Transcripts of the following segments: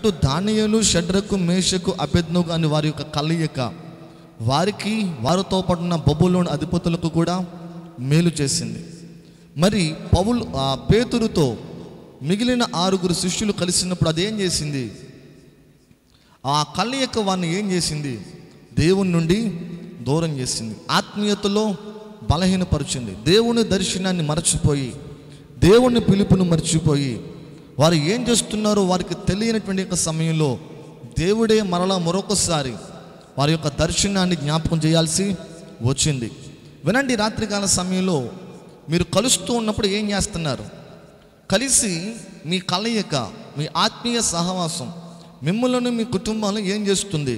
అటు దానియలు షడ్రకు మేషకు అభెజ్ఞకు అని వారి యొక్క కలయిక వారికి వారితో పడిన బొబ్బులోని అధిపతులకు కూడా మేలు చేసింది మరి పౌలు ఆ పేతురుతో మిగిలిన ఆరుగురు శిష్యులు కలిసినప్పుడు అదేం చేసింది ఆ కలయిక వారిని ఏం చేసింది దేవుని నుండి దూరం చేసింది ఆత్మీయతలో బలహీనపరిచింది దేవుని దర్శనాన్ని మరచిపోయి దేవుని పిలుపును మర్చిపోయి వారు ఏం చేస్తున్నారో వారికి తెలియనటువంటి యొక్క సమయంలో దేవుడే మరలా మరొకసారి వారి యొక్క దర్శనాన్ని జ్ఞాపకం చేయాల్సి వచ్చింది వినండి రాత్రికాల సమయంలో మీరు కలుస్తూ ఉన్నప్పుడు ఏం చేస్తున్నారు కలిసి మీ కలయిక మీ ఆత్మీయ సహవాసం మిమ్మల్ని మీ కుటుంబాలను ఏం చేస్తుంది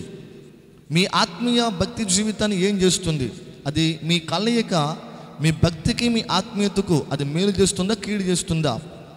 మీ ఆత్మీయ భక్తి జీవితాన్ని ఏం చేస్తుంది అది మీ కలయిక మీ భక్తికి మీ ఆత్మీయతకు అది మేలు చేస్తుందా కీడు చేస్తుందా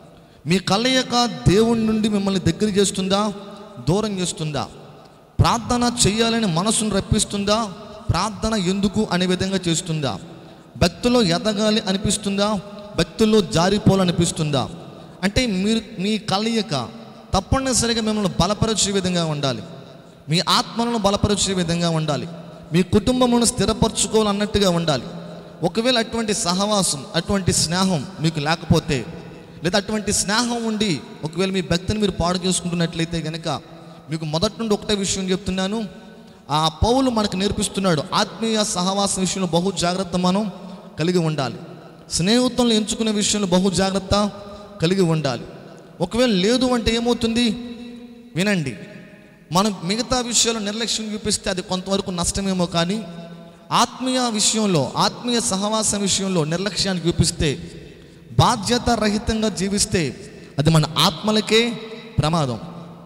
మీ కలయిక దేవుని నుండి మిమ్మల్ని దగ్గర చేస్తుందా దూరం చేస్తుందా ప్రార్థన చేయాలని మనసును రప్పిస్తుందా ప్రార్థన ఎందుకు అనే విధంగా చేస్తుందా భక్తిలో ఎదగాలి అనిపిస్తుందా భక్తుల్లో జారిపోవాలనిపిస్తుందా అంటే మీరు మీ కలయిక తప్పనిసరిగా మిమ్మల్ని బలపరిచే విధంగా ఉండాలి మీ ఆత్మలను బలపరిచే విధంగా ఉండాలి మీ కుటుంబమును స్థిరపరచుకోవాలన్నట్టుగా ఉండాలి ఒకవేళ అటువంటి సహవాసం అటువంటి స్నేహం మీకు లేకపోతే లేదా అటువంటి స్నేహం ఉండి ఒకవేళ మీ భక్తిని మీరు పాడు చేసుకుంటున్నట్లయితే కనుక మీకు మొదటి నుండి ఒకటే విషయం చెప్తున్నాను ఆ పౌలు మనకు నేర్పిస్తున్నాడు ఆత్మీయ సహవాసం విషయంలో బహు జాగ్రత్త మనం కలిగి ఉండాలి స్నేహితులను ఎంచుకునే విషయంలో బహు జాగ్రత్త కలిగి ఉండాలి ఒకవేళ లేదు అంటే ఏమవుతుంది వినండి మనం మిగతా విషయాలు నిర్లక్ష్యం చూపిస్తే అది కొంతవరకు నష్టమేమో కానీ ఆత్మీయ విషయంలో ఆత్మీయ సహవాసం విషయంలో నిర్లక్ష్యాన్ని చూపిస్తే బాధ్యత రహితంగా జీవిస్తే అది మన ఆత్మలకే ప్రమాదం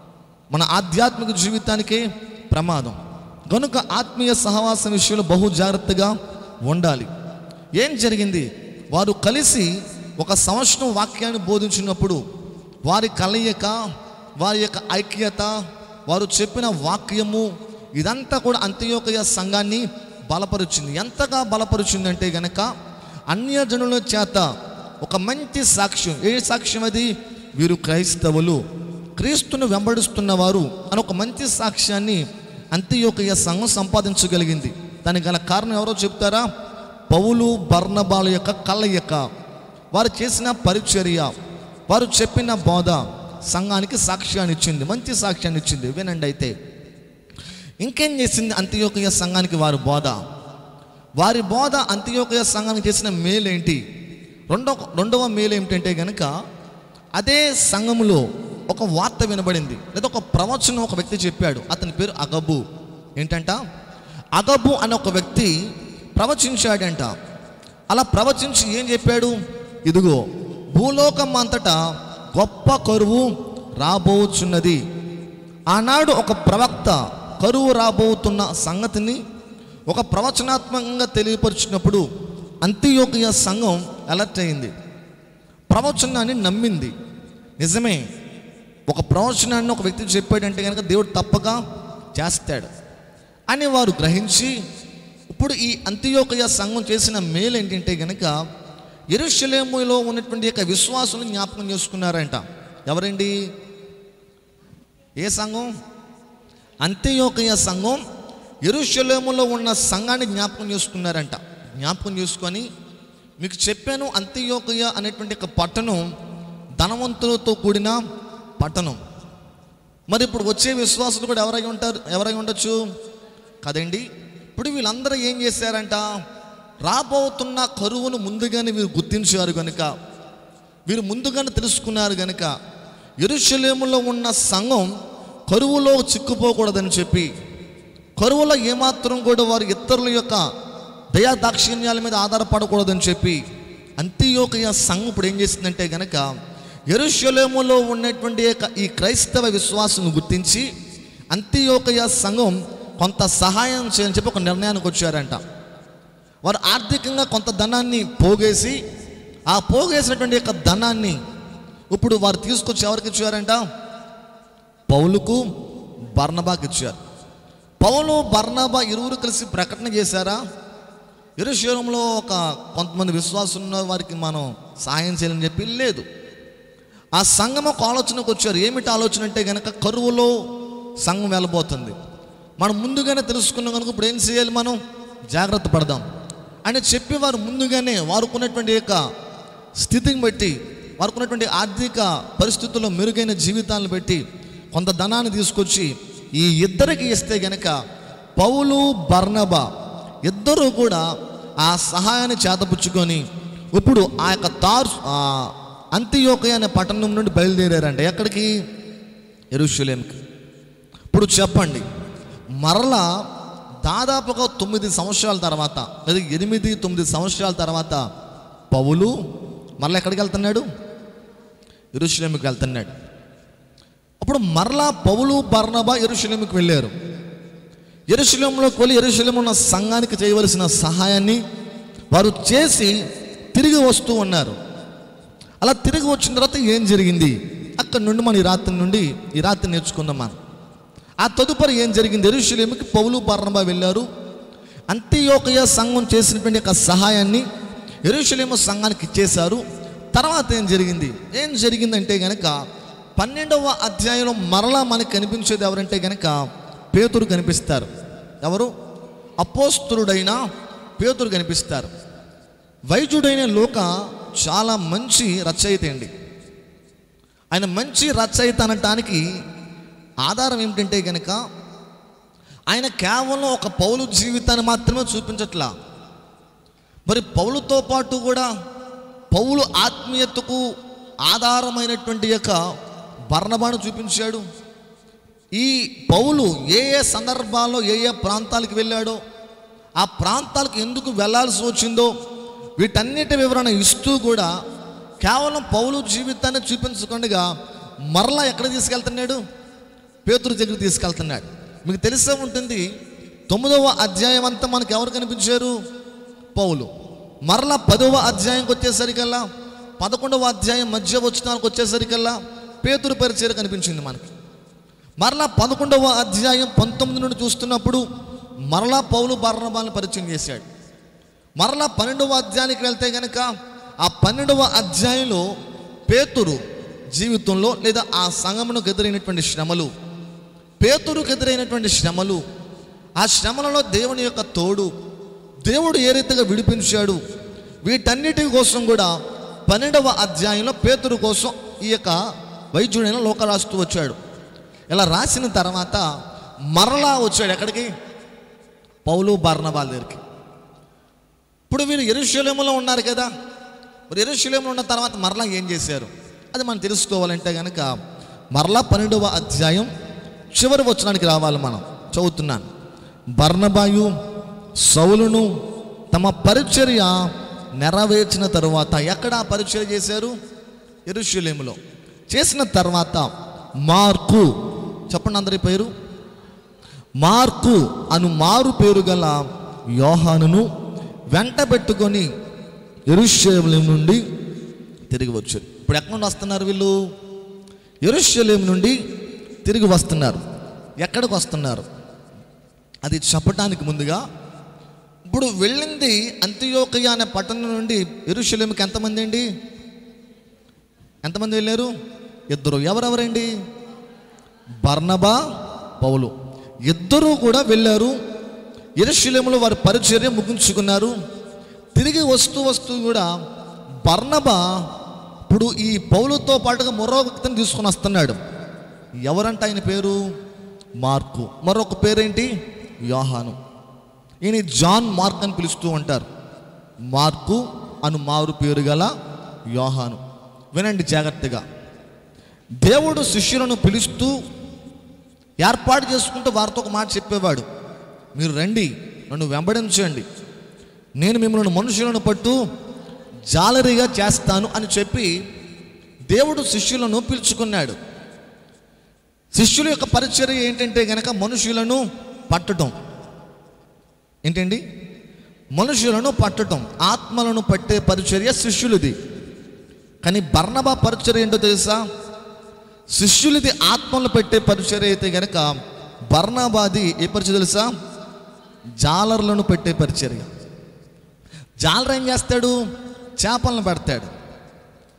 మన ఆధ్యాత్మిక జీవితానికే ప్రమాదం కనుక ఆత్మీయ సహవాసం విషయంలో బహు జాగ్రత్తగా ఉండాలి ఏం జరిగింది వారు కలిసి ఒక సంవత్సరం వాక్యాన్ని బోధించినప్పుడు వారి కలయిక వారి యొక్క ఐక్యత వారు చెప్పిన వాక్యము ఇదంతా కూడా అంత్యోకయ సంఘాన్ని బలపరుచింది ఎంతగా బలపరుచిందంటే గనక అన్యజనుల చేత ఒక మంచి సాక్ష్యం ఏ సాక్ష్యం అది వీరు క్రైస్తవులు క్రీస్తును వెంబడిస్తున్న వారు అని ఒక మంచి సాక్ష్యాన్ని అంత్యోకయ సంఘం సంపాదించగలిగింది దానికి గల కారణం ఎవరో చెప్తారా పౌలు బర్ణబాల యొక్క కలయిక వారు చేసిన పరిచర్య వారు చెప్పిన బోధ సంఘానికి సాక్ష్యాన్ని ఇచ్చింది మంచి సాక్ష్యాన్ని ఇచ్చింది వినండి అయితే ఇంకేం చేసింది అంత్యోకయ సంఘానికి వారి బోధ వారి బోధ అంత్యోకయ సంఘానికి చేసిన మేలేంటి రెండో రెండవ మేలు ఏమిటంటే కనుక అదే సంఘములో ఒక వార్త వినబడింది లేదా ఒక ప్రవచనం ఒక వ్యక్తి చెప్పాడు అతని పేరు అగబు ఏంటంట అగబు అనే ఒక వ్యక్తి ప్రవచించాడంట అలా ప్రవచించి ఏం చెప్పాడు ఇదిగో భూలోకం అంతటా గొప్ప కరువు రాబోచున్నది ఆనాడు ఒక ప్రవక్త కరువు రాబోతున్న సంగతిని ఒక ప్రవచనాత్మకంగా తెలియపరిచినప్పుడు అంత్యోకయ సంఘం అలర్ట్ అయింది ప్రవచనాన్ని నమ్మింది నిజమే ఒక ప్రవచనాన్ని ఒక వ్యక్తి చెప్పాడంటే కనుక దేవుడు తప్పక చేస్తాడు అని వారు గ్రహించి ఇప్పుడు ఈ అంత్యోకయ సంఘం చేసిన మేలు ఏంటంటే కనుక ఎరుషలేములో ఉన్నటువంటి యొక్క విశ్వాసులను జ్ఞాపకం చేసుకున్నారంట ఎవరండి ఏ సంఘం అంత్యోకయ సంఘం ఎరుషలేములో ఉన్న సంఘాన్ని జ్ఞాపకం చేసుకున్నారంట జ్ఞాపకం చేసుకొని మీకు చెప్పాను అంత్యోకయ అనేటువంటి ఒక పట్టణం ధనవంతులతో కూడిన పట్టణం మరి ఇప్పుడు వచ్చే విశ్వాసులు కూడా ఎవరై ఉంటారు ఎవరై ఉండొచ్చు కదండి ఇప్పుడు వీళ్ళందరూ ఏం చేశారంట రాబోతున్న కరువును ముందుగానే వీరు గుర్తించారు కనుక వీరు ముందుగానే తెలుసుకున్నారు కనుక ఎరుషలేములో ఉన్న సంఘం కరువులో చిక్కుపోకూడదని చెప్పి కరువులో ఏమాత్రం కూడా వారు ఇతరుల యొక్క దయా దాక్షిణ్యాల మీద ఆధారపడకూడదని చెప్పి అంత్యోకయ సంఘం ఇప్పుడు ఏం చేసిందంటే గనక ఎరుషలేములో ఉన్నటువంటి యొక్క ఈ క్రైస్తవ విశ్వాసం గుర్తించి అంత్యోకయ సంఘం కొంత సహాయం చేయని చెప్పి ఒక నిర్ణయానికి వచ్చారంట వారు ఆర్థికంగా కొంత ధనాన్ని పోగేసి ఆ పోగేసినటువంటి యొక్క ధనాన్ని ఇప్పుడు వారు తీసుకొచ్చి ఎవరికి ఇచ్చారంట పౌలుకు బర్నబాకి ఇచ్చారు పౌలు బర్నబా ఇరువురు కలిసి ప్రకటన చేశారా ఇరుశూరంలో ఒక కొంతమంది విశ్వాసం ఉన్న వారికి మనం సహాయం చేయాలని చెప్పి లేదు ఆ సంఘం ఒక ఆలోచనకు వచ్చారు ఏమిటి ఆలోచన అంటే కనుక కరువులో సంఘం వెళ్ళబోతుంది మనం ముందుగానే తెలుసుకున్నాం కనుక ఇప్పుడు ఏం చేయాలి మనం జాగ్రత్త పడదాం అని చెప్పి వారు ముందుగానే వారుకున్నటువంటి యొక్క స్థితిని బట్టి వారుకున్నటువంటి ఆర్థిక పరిస్థితుల్లో మెరుగైన జీవితాలను బట్టి కొంత ధనాన్ని తీసుకొచ్చి ఈ ఇద్దరికి ఇస్తే గనక పౌలు బర్నబా ఇద్దరూ కూడా ఆ సహాయాన్ని చేతపుచ్చుకొని ఇప్పుడు ఆ యొక్క తార్ అంత్యోకయ అనే పట్టణం నుండి బయలుదేరారంట ఎక్కడికి ఎరుషులేంకి ఇప్పుడు చెప్పండి మరలా దాదాపుగా తొమ్మిది సంవత్సరాల తర్వాత లేదా ఎనిమిది తొమ్మిది సంవత్సరాల తర్వాత పౌలు మరలా ఎక్కడికి వెళ్తున్నాడు ఎరుషులేమికి వెళ్తున్నాడు అప్పుడు మరలా పౌలు బర్నబా ఎరుషులేమికి వెళ్ళారు ఎరుశలంలోకి వెళ్ళి ఎరుశలం ఉన్న సంఘానికి చేయవలసిన సహాయాన్ని వారు చేసి తిరిగి వస్తూ ఉన్నారు అలా తిరిగి వచ్చిన తర్వాత ఏం జరిగింది అక్కడ నుండి మనం ఈ రాత్రి నుండి ఈ రాత్రి నేర్చుకుందాం మనం ఆ తదుపరి ఏం జరిగింది ఎరుశలేమికి పౌలు బర్ణబా వెళ్ళారు అంత్యోకయ సంఘం చేసినటువంటి యొక్క సహాయాన్ని ఎరుశలేము సంఘానికి ఇచ్చేశారు తర్వాత ఏం జరిగింది ఏం జరిగిందంటే గనక పన్నెండవ అధ్యాయంలో మరలా మనకు కనిపించేది ఎవరంటే గనక పేతురు కనిపిస్తారు ఎవరు అపోస్తుడైన పేతురు కనిపిస్తారు వైద్యుడైన లోక చాలా మంచి రచయిత అండి ఆయన మంచి రచయిత అనటానికి ఆధారం ఏమిటంటే కనుక ఆయన కేవలం ఒక పౌలు జీవితాన్ని మాత్రమే చూపించట్లా మరి పౌలుతో పాటు కూడా పౌలు ఆత్మీయతకు ఆధారమైనటువంటి యొక్క బర్ణబాను చూపించాడు ఈ పౌలు ఏ ఏ సందర్భాల్లో ఏ ఏ ప్రాంతాలకు వెళ్ళాడో ఆ ప్రాంతాలకు ఎందుకు వెళ్ళాల్సి వచ్చిందో వీటన్నిటి వివరణ ఇస్తూ కూడా కేవలం పౌలు జీవితాన్ని చూపించకుండా మరలా ఎక్కడ తీసుకెళ్తున్నాడు పేతురు దగ్గర తీసుకెళ్తున్నాడు మీకు తెలిసే ఉంటుంది తొమ్మిదవ అధ్యాయం అంతా మనకు ఎవరు కనిపించారు పౌలు మరలా పదవ అధ్యాయంకి వచ్చేసరికల్లా పదకొండవ అధ్యాయం మధ్య వచ్చినానికి వచ్చేసరికల్లా పేతురు పరిచయం కనిపించింది మనకి మరలా పదకొండవ అధ్యాయం పంతొమ్మిది నుండి చూస్తున్నప్పుడు మరలా పౌలు బర్ణబాలను పరిచయం చేశాడు మరలా పన్నెండవ అధ్యాయానికి వెళ్తే కనుక ఆ పన్నెండవ అధ్యాయంలో పేతురు జీవితంలో లేదా ఆ సంగమునకు ఎదురైనటువంటి శ్రమలు పేతురుకు ఎదురైనటువంటి శ్రమలు ఆ శ్రమలలో దేవుని యొక్క తోడు దేవుడు ఏ రీతిగా విడిపించాడు వీటన్నిటి కోసం కూడా పన్నెండవ అధ్యాయంలో పేతురు కోసం ఈ యొక్క వైద్యుడైన లోక రాస్తూ వచ్చాడు ఇలా రాసిన తర్వాత మరలా వచ్చాడు ఎక్కడికి పౌలు బర్ణబాల దగ్గరికి ఇప్పుడు వీరు ఎరుశలేములో ఉన్నారు కదా మరి ఎరుశలేములో ఉన్న తర్వాత మరలా ఏం చేశారు అది మనం తెలుసుకోవాలంటే కనుక మరలా పన్నెండవ అధ్యాయం చివరి వచనానికి రావాలి మనం చదువుతున్నాను బర్ణబాయు సౌలును తమ పరిచర్య నెరవేర్చిన తరువాత ఎక్కడ ఆ పరిచర్య చేశారు ఎరుశలేములో చేసిన తర్వాత మార్కు చెప్పండి అందరి పేరు మార్కు అను మారు పేరు గల యోహానును వెంట పెట్టుకొని ఎరుషలేం నుండి తిరిగి వచ్చారు ఇప్పుడు ఎక్కడ నుండి వస్తున్నారు వీళ్ళు ఎరుషలేం నుండి తిరిగి వస్తున్నారు ఎక్కడికి వస్తున్నారు అది చెప్పటానికి ముందుగా ఇప్పుడు వెళ్ళింది అంత్యోకయ అనే పట్టణం నుండి ఎరుషలేంకి ఎంతమంది అండి ఎంతమంది వెళ్ళారు ఇద్దరు ఎవరెవరండి బర్నబా పౌలు ఇద్దరూ కూడా వెళ్ళారు ఎరుశలేములో వారి పరిచర్య ముగించుకున్నారు తిరిగి వస్తూ వస్తూ కూడా బర్నబా ఇప్పుడు ఈ పౌలుతో పాటుగా మరో వ్యక్తిని తీసుకొని వస్తున్నాడు ఎవరంట ఆయన పేరు మార్కు మరొక పేరేంటి యోహాను ఈయన జాన్ మార్క్ అని పిలుస్తూ ఉంటారు మార్కు అను మారు పేరు గల యోహాను వినండి జాగ్రత్తగా దేవుడు శిష్యులను పిలుస్తూ ఏర్పాటు చేసుకుంటూ వారితో ఒక మాట చెప్పేవాడు మీరు రండి నన్ను వెంబడించండి నేను మిమ్మల్ని మనుషులను పట్టు జాలరీగా చేస్తాను అని చెప్పి దేవుడు శిష్యులను పిలుచుకున్నాడు శిష్యుల యొక్క పరిచర్య ఏంటంటే గనక మనుషులను పట్టడం ఏంటండి మనుషులను పట్టడం ఆత్మలను పట్టే పరిచర్య శిష్యులది కానీ బర్ణబా పరిచర్య ఏంటో తెలుసా శిష్యులది ఆత్మలను పెట్టే పరిచర్య అయితే గనక బర్ణబాది ఏ పరిచయం తెలుసా జాలర్లను పెట్టే పరిచర్య జాలర్ ఏం చేస్తాడు చేపలను పెడతాడు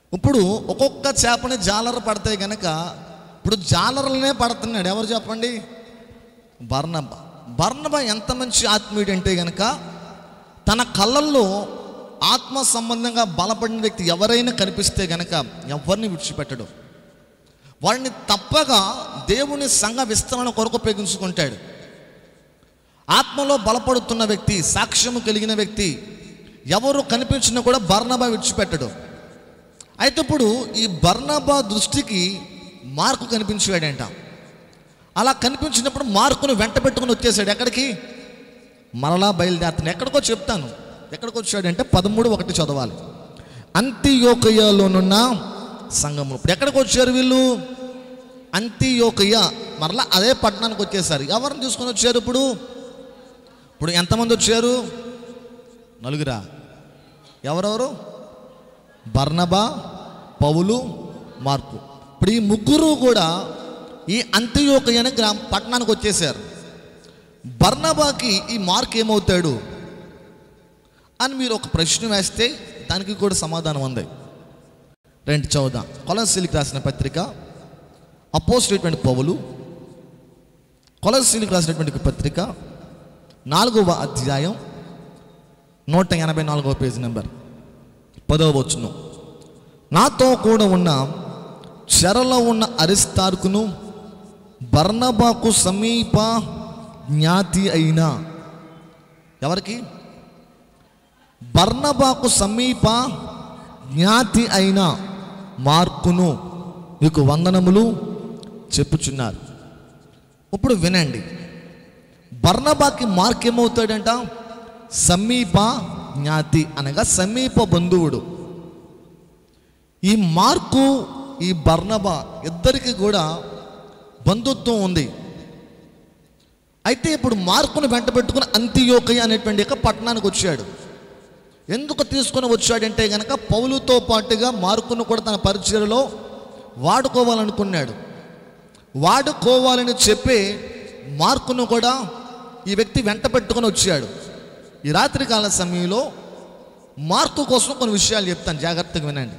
ఇప్పుడు ఒక్కొక్క చేపని జాలర పడితే గనక ఇప్పుడు జాలరలనే పడుతున్నాడు ఎవరు చెప్పండి బర్ణబ బర్ణబ ఎంత మంచి ఆత్మీయుడు అంటే గనక తన కళ్ళల్లో ఆత్మ సంబంధంగా బలపడిన వ్యక్తి ఎవరైనా కనిపిస్తే గనక ఎవరిని విడిచిపెట్టడు వాడిని తప్పగా దేవుని సంఘ విస్తరణ కొరకు ఉపయోగించుకుంటాడు ఆత్మలో బలపడుతున్న వ్యక్తి సాక్ష్యము కలిగిన వ్యక్తి ఎవరు కనిపించినా కూడా బర్ణబా విడిచిపెట్టడు అయితే ఇప్పుడు ఈ బర్ణబా దృష్టికి మార్కు కనిపించాడంట అలా కనిపించినప్పుడు మార్కును వెంట పెట్టుకుని వచ్చేసాడు ఎక్కడికి మరలా బయలుదేరుతాను ఎక్కడికో చెప్తాను ఎక్కడికి వచ్చాడంటే పదమూడు ఒకటి చదవాలి అంత్యోకయలోనున్న సంఘము ఇప్పుడు ఎక్కడికి వచ్చారు వీళ్ళు అంత్యోకయ మరలా అదే పట్టణానికి వచ్చేసారు ఎవరిని తీసుకొని వచ్చారు ఇప్పుడు ఇప్పుడు ఎంతమంది వచ్చారు నలుగురా ఎవరెవరు బర్నబా పౌలు మార్కు ఇప్పుడు ఈ ముగ్గురు కూడా ఈ అంత్యోకయ అనే గ్రామ పట్టణానికి వచ్చేసారు బర్నబాకి ఈ మార్క్ ఏమవుతాడు అని మీరు ఒక ప్రశ్న వేస్తే దానికి కూడా సమాధానం ఉంది రెండు చదువుదాం కొలసీలికి రాసిన పత్రిక అపోజిటటువంటి పౌలు కొలసీలికి రాసినటువంటి పత్రిక నాలుగవ అధ్యాయం నూట ఎనభై నాలుగవ పేజీ నెంబర్ పదవ వచ్చును నాతో కూడా ఉన్న చెరలో ఉన్న అరిస్తార్కును బర్నబాకు సమీప జ్ఞాతి అయిన ఎవరికి బర్నబాకు సమీప జ్ఞాతి అయిన మార్కును మీకు వందనములు చెప్పుచున్నారు ఇప్పుడు వినండి బర్నబాకి మార్క్ ఏమవుతాడంట సమీప జ్ఞాతి అనగా సమీప బంధువుడు ఈ మార్కు ఈ బర్నబా ఇద్దరికి కూడా బంధుత్వం ఉంది అయితే ఇప్పుడు మార్కును వెంట పెట్టుకుని అంత్యోకయ అనేటువంటి ఒక పట్టణానికి వచ్చాడు ఎందుకు తీసుకొని వచ్చాడంటే గనక పౌలుతో పాటుగా మార్కును కూడా తన పరిచయలో వాడుకోవాలనుకున్నాడు వాడుకోవాలని చెప్పి మార్కును కూడా ఈ వ్యక్తి వెంట పెట్టుకొని వచ్చాడు ఈ రాత్రికాల సమయంలో మార్కు కోసం కొన్ని విషయాలు చెప్తాను జాగ్రత్తగా వినండి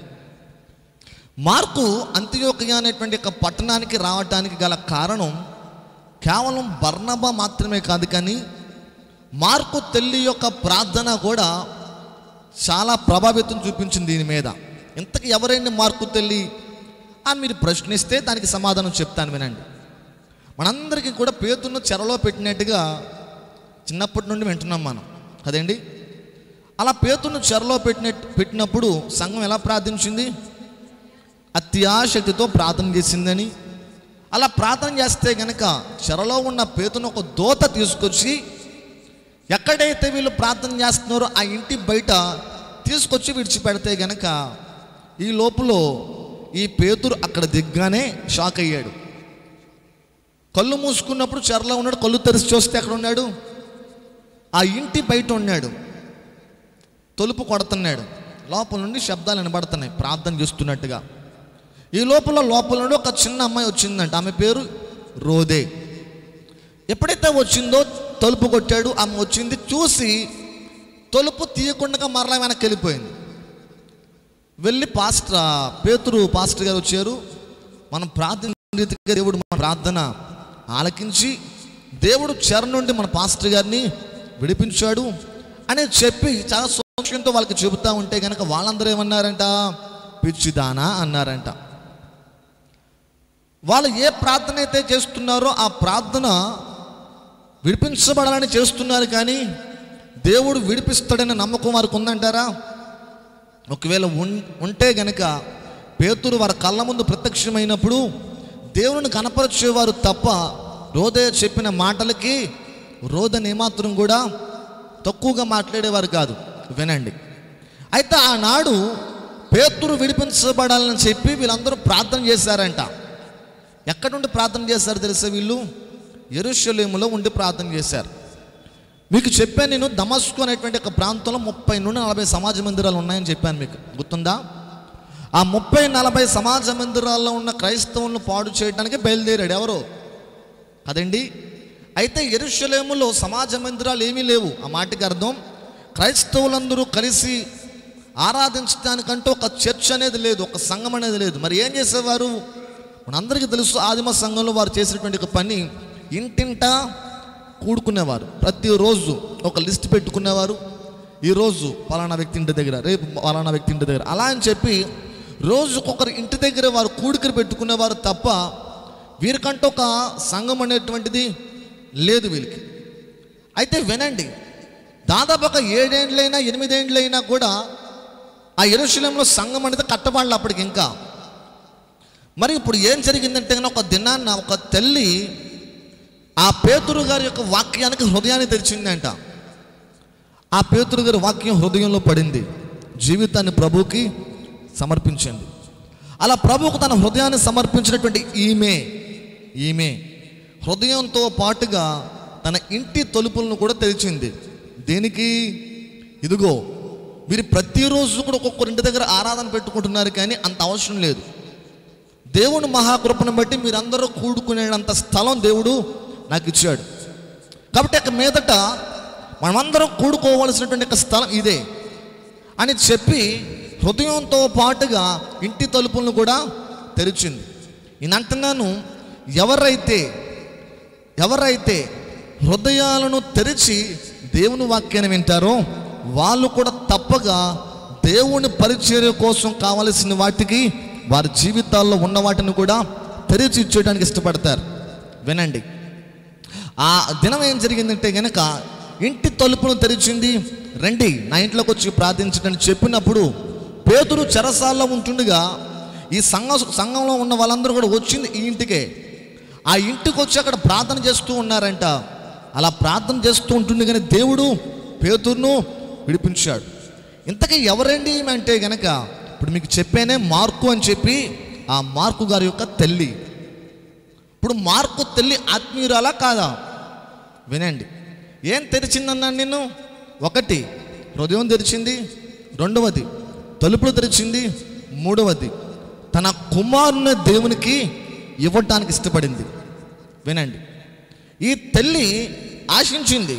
మార్కు అంత్యోకయ అనేటువంటి ఒక పట్టణానికి రావటానికి గల కారణం కేవలం బర్ణబ మాత్రమే కాదు కానీ మార్కు తల్లి యొక్క ప్రార్థన కూడా చాలా ప్రభావితం చూపించింది దీని మీద ఇంతకు ఎవరైనా మార్కు తల్లి అని మీరు ప్రశ్నిస్తే దానికి సమాధానం చెప్తాను వినండి మనందరికీ కూడా పేతున్న చెరలో పెట్టినట్టుగా చిన్నప్పటి నుండి వింటున్నాం మనం కదండి అలా పేతున్న చెరలో పెట్టిన పెట్టినప్పుడు సంఘం ఎలా ప్రార్థించింది అత్యాశక్తితో ప్రార్థన చేసిందని అలా ప్రార్థన చేస్తే గనక చెరలో ఉన్న పేతును ఒక దోత తీసుకొచ్చి ఎక్కడైతే వీళ్ళు ప్రార్థన చేస్తున్నారో ఆ ఇంటి బయట తీసుకొచ్చి విడిచిపెడితే గనక ఈ లోపల ఈ పేతురు అక్కడ దిగ్గానే షాక్ అయ్యాడు కళ్ళు మూసుకున్నప్పుడు చెరలో ఉన్నాడు కళ్ళు తెరిచి చూస్తే ఎక్కడ ఉన్నాడు ఆ ఇంటి బయట ఉన్నాడు తలుపు కొడుతున్నాడు లోపల నుండి శబ్దాలు వినబడుతున్నాయి ప్రార్థన చేస్తున్నట్టుగా ఈ లోపల లోపల నుండి ఒక చిన్న అమ్మాయి వచ్చిందంట ఆమె పేరు రోదే ఎప్పుడైతే వచ్చిందో తలుపు కొట్టాడు ఆమె వచ్చింది చూసి తలుపు తీయకుండా మరలా వెనక్కి వెళ్ళిపోయింది వెళ్ళి పాస్టర్ ఆ పేతురు పాస్టర్ గారు వచ్చారు మనం ప్రార్థన రీతిగా దేవుడు మన ప్రార్థన ఆలకించి దేవుడు చెర నుండి మన పాస్టర్ గారిని విడిపించాడు అని చెప్పి చాలా సూక్ష్మంతో వాళ్ళకి చెబుతా ఉంటే కనుక వాళ్ళందరూ ఏమన్నారంట పిచ్చిదానా అన్నారంట వాళ్ళు ఏ ప్రార్థన అయితే చేస్తున్నారో ఆ ప్రార్థన విడిపించబడాలని చేస్తున్నారు కానీ దేవుడు విడిపిస్తాడనే నమ్మకం వారికి ఉందంటారా ఒకవేళ ఉన్- ఉంటే గనక పేతురు వారి కళ్ళ ముందు ప్రత్యక్షమైనప్పుడు దేవుని కనపరిచేవారు తప్ప రోదయ చెప్పిన మాటలకి రోదని ఏమాత్రం కూడా తక్కువగా మాట్లాడేవారు కాదు వినండి అయితే ఆనాడు పేతురు విడిపించబడాలని చెప్పి వీళ్ళందరూ ప్రార్థన చేశారంట ఎక్కడ నుండి ప్రార్థన చేశారు తెలుసా వీళ్ళు ఎరుషలేములో ఉండి ప్రార్థన చేశారు మీకు చెప్పాను నేను దమస్కు అనేటువంటి ఒక ప్రాంతంలో ముప్పై నుండి నలభై సమాజ మందిరాలు ఉన్నాయని చెప్పాను మీకు గుర్తుందా ఆ ముప్పై నలభై సమాజ మందిరాల్లో ఉన్న క్రైస్తవులను పాడు చేయడానికి బయలుదేరాడు ఎవరు కదండి అయితే ఎరుషలేములో సమాజ మందిరాలు ఏమీ లేవు ఆ మాటకి అర్థం క్రైస్తవులందరూ కలిసి ఆరాధించడానికంటూ ఒక చర్చ్ అనేది లేదు ఒక సంఘం అనేది లేదు మరి ఏం చేసేవారు మనందరికీ తెలుసు ఆదిమ సంఘంలో వారు చేసినటువంటి ఒక పని ఇంటింటా కూడుకునేవారు ప్రతిరోజు ఒక లిస్ట్ పెట్టుకునేవారు ఈరోజు పలానా వ్యక్తి ఇంటి దగ్గర రేపు పలానా వ్యక్తి ఇంటి దగ్గర అలా అని చెప్పి రోజుకొకరు ఇంటి దగ్గర వారు కూడికలు పెట్టుకునేవారు తప్ప వీరికంటూ ఒక సంఘం అనేటువంటిది లేదు వీళ్ళకి అయితే వినండి దాదాపు ఒక ఏడేండ్లైనా ఎనిమిదేండ్లైనా కూడా ఆ ఎరుశలంలో సంఘం అనేది కట్టబడాలి అప్పటికి ఇంకా మరి ఇప్పుడు ఏం జరిగిందంటే కనుక ఒక దినాన్న ఒక తల్లి ఆ పేతురు గారి యొక్క వాక్యానికి హృదయాన్ని తెరిచిందంట ఆ పేతురు గారి వాక్యం హృదయంలో పడింది జీవితాన్ని ప్రభువుకి సమర్పించింది అలా ప్రభువుకు తన హృదయాన్ని సమర్పించినటువంటి ఈమె ఈమె హృదయంతో పాటుగా తన ఇంటి తలుపులను కూడా తెరిచింది దేనికి ఇదిగో వీరు ప్రతిరోజు కూడా ఒక్కొక్కరి ఇంటి దగ్గర ఆరాధన పెట్టుకుంటున్నారు కానీ అంత అవసరం లేదు దేవుని మహాకృపను బట్టి మీరందరూ కూడుకునేంత స్థలం దేవుడు నాకు ఇచ్చాడు కాబట్టి ఇక మీదట మనమందరం కూడుకోవలసినటువంటి ఒక స్థలం ఇదే అని చెప్పి హృదయంతో పాటుగా ఇంటి తలుపులను కూడా తెరిచింది నేను అంటున్నాను ఎవరైతే ఎవరైతే హృదయాలను తెరిచి దేవుని వాక్యాన్ని వింటారో వాళ్ళు కూడా తప్పగా దేవుని పరిచర్య కోసం కావలసిన వాటికి వారి జీవితాల్లో ఉన్న వాటిని కూడా తెరిచి ఇచ్చేయడానికి ఇష్టపడతారు వినండి ఆ దినం ఏం జరిగిందంటే గనక ఇంటి తలుపును తెరిచింది రండి నా ఇంట్లోకి వచ్చి ప్రార్థించడని చెప్పినప్పుడు పేతురు చెరసాల్లో ఉంటుండగా ఈ సంఘ సంఘంలో ఉన్న వాళ్ళందరూ కూడా వచ్చింది ఈ ఇంటికే ఆ ఇంటికి వచ్చి అక్కడ ప్రార్థన చేస్తూ ఉన్నారంట అలా ప్రార్థన చేస్తూ ఉంటుంది కానీ దేవుడు పేతురును విడిపించాడు ఇంతకీ ఎవరండి ఈమె అంటే గనక ఇప్పుడు మీకు చెప్పానే మార్కు అని చెప్పి ఆ మార్కు గారి యొక్క తల్లి ఇప్పుడు మార్కు తల్లి ఆత్మీయురాలా కాదా వినండి ఏం తెరిచిందన్నాను నేను ఒకటి హృదయం తెరిచింది రెండవది తలుపులు తెరిచింది మూడవది తన కుమారుని దేవునికి ఇవ్వటానికి ఇష్టపడింది వినండి ఈ తల్లి ఆశించింది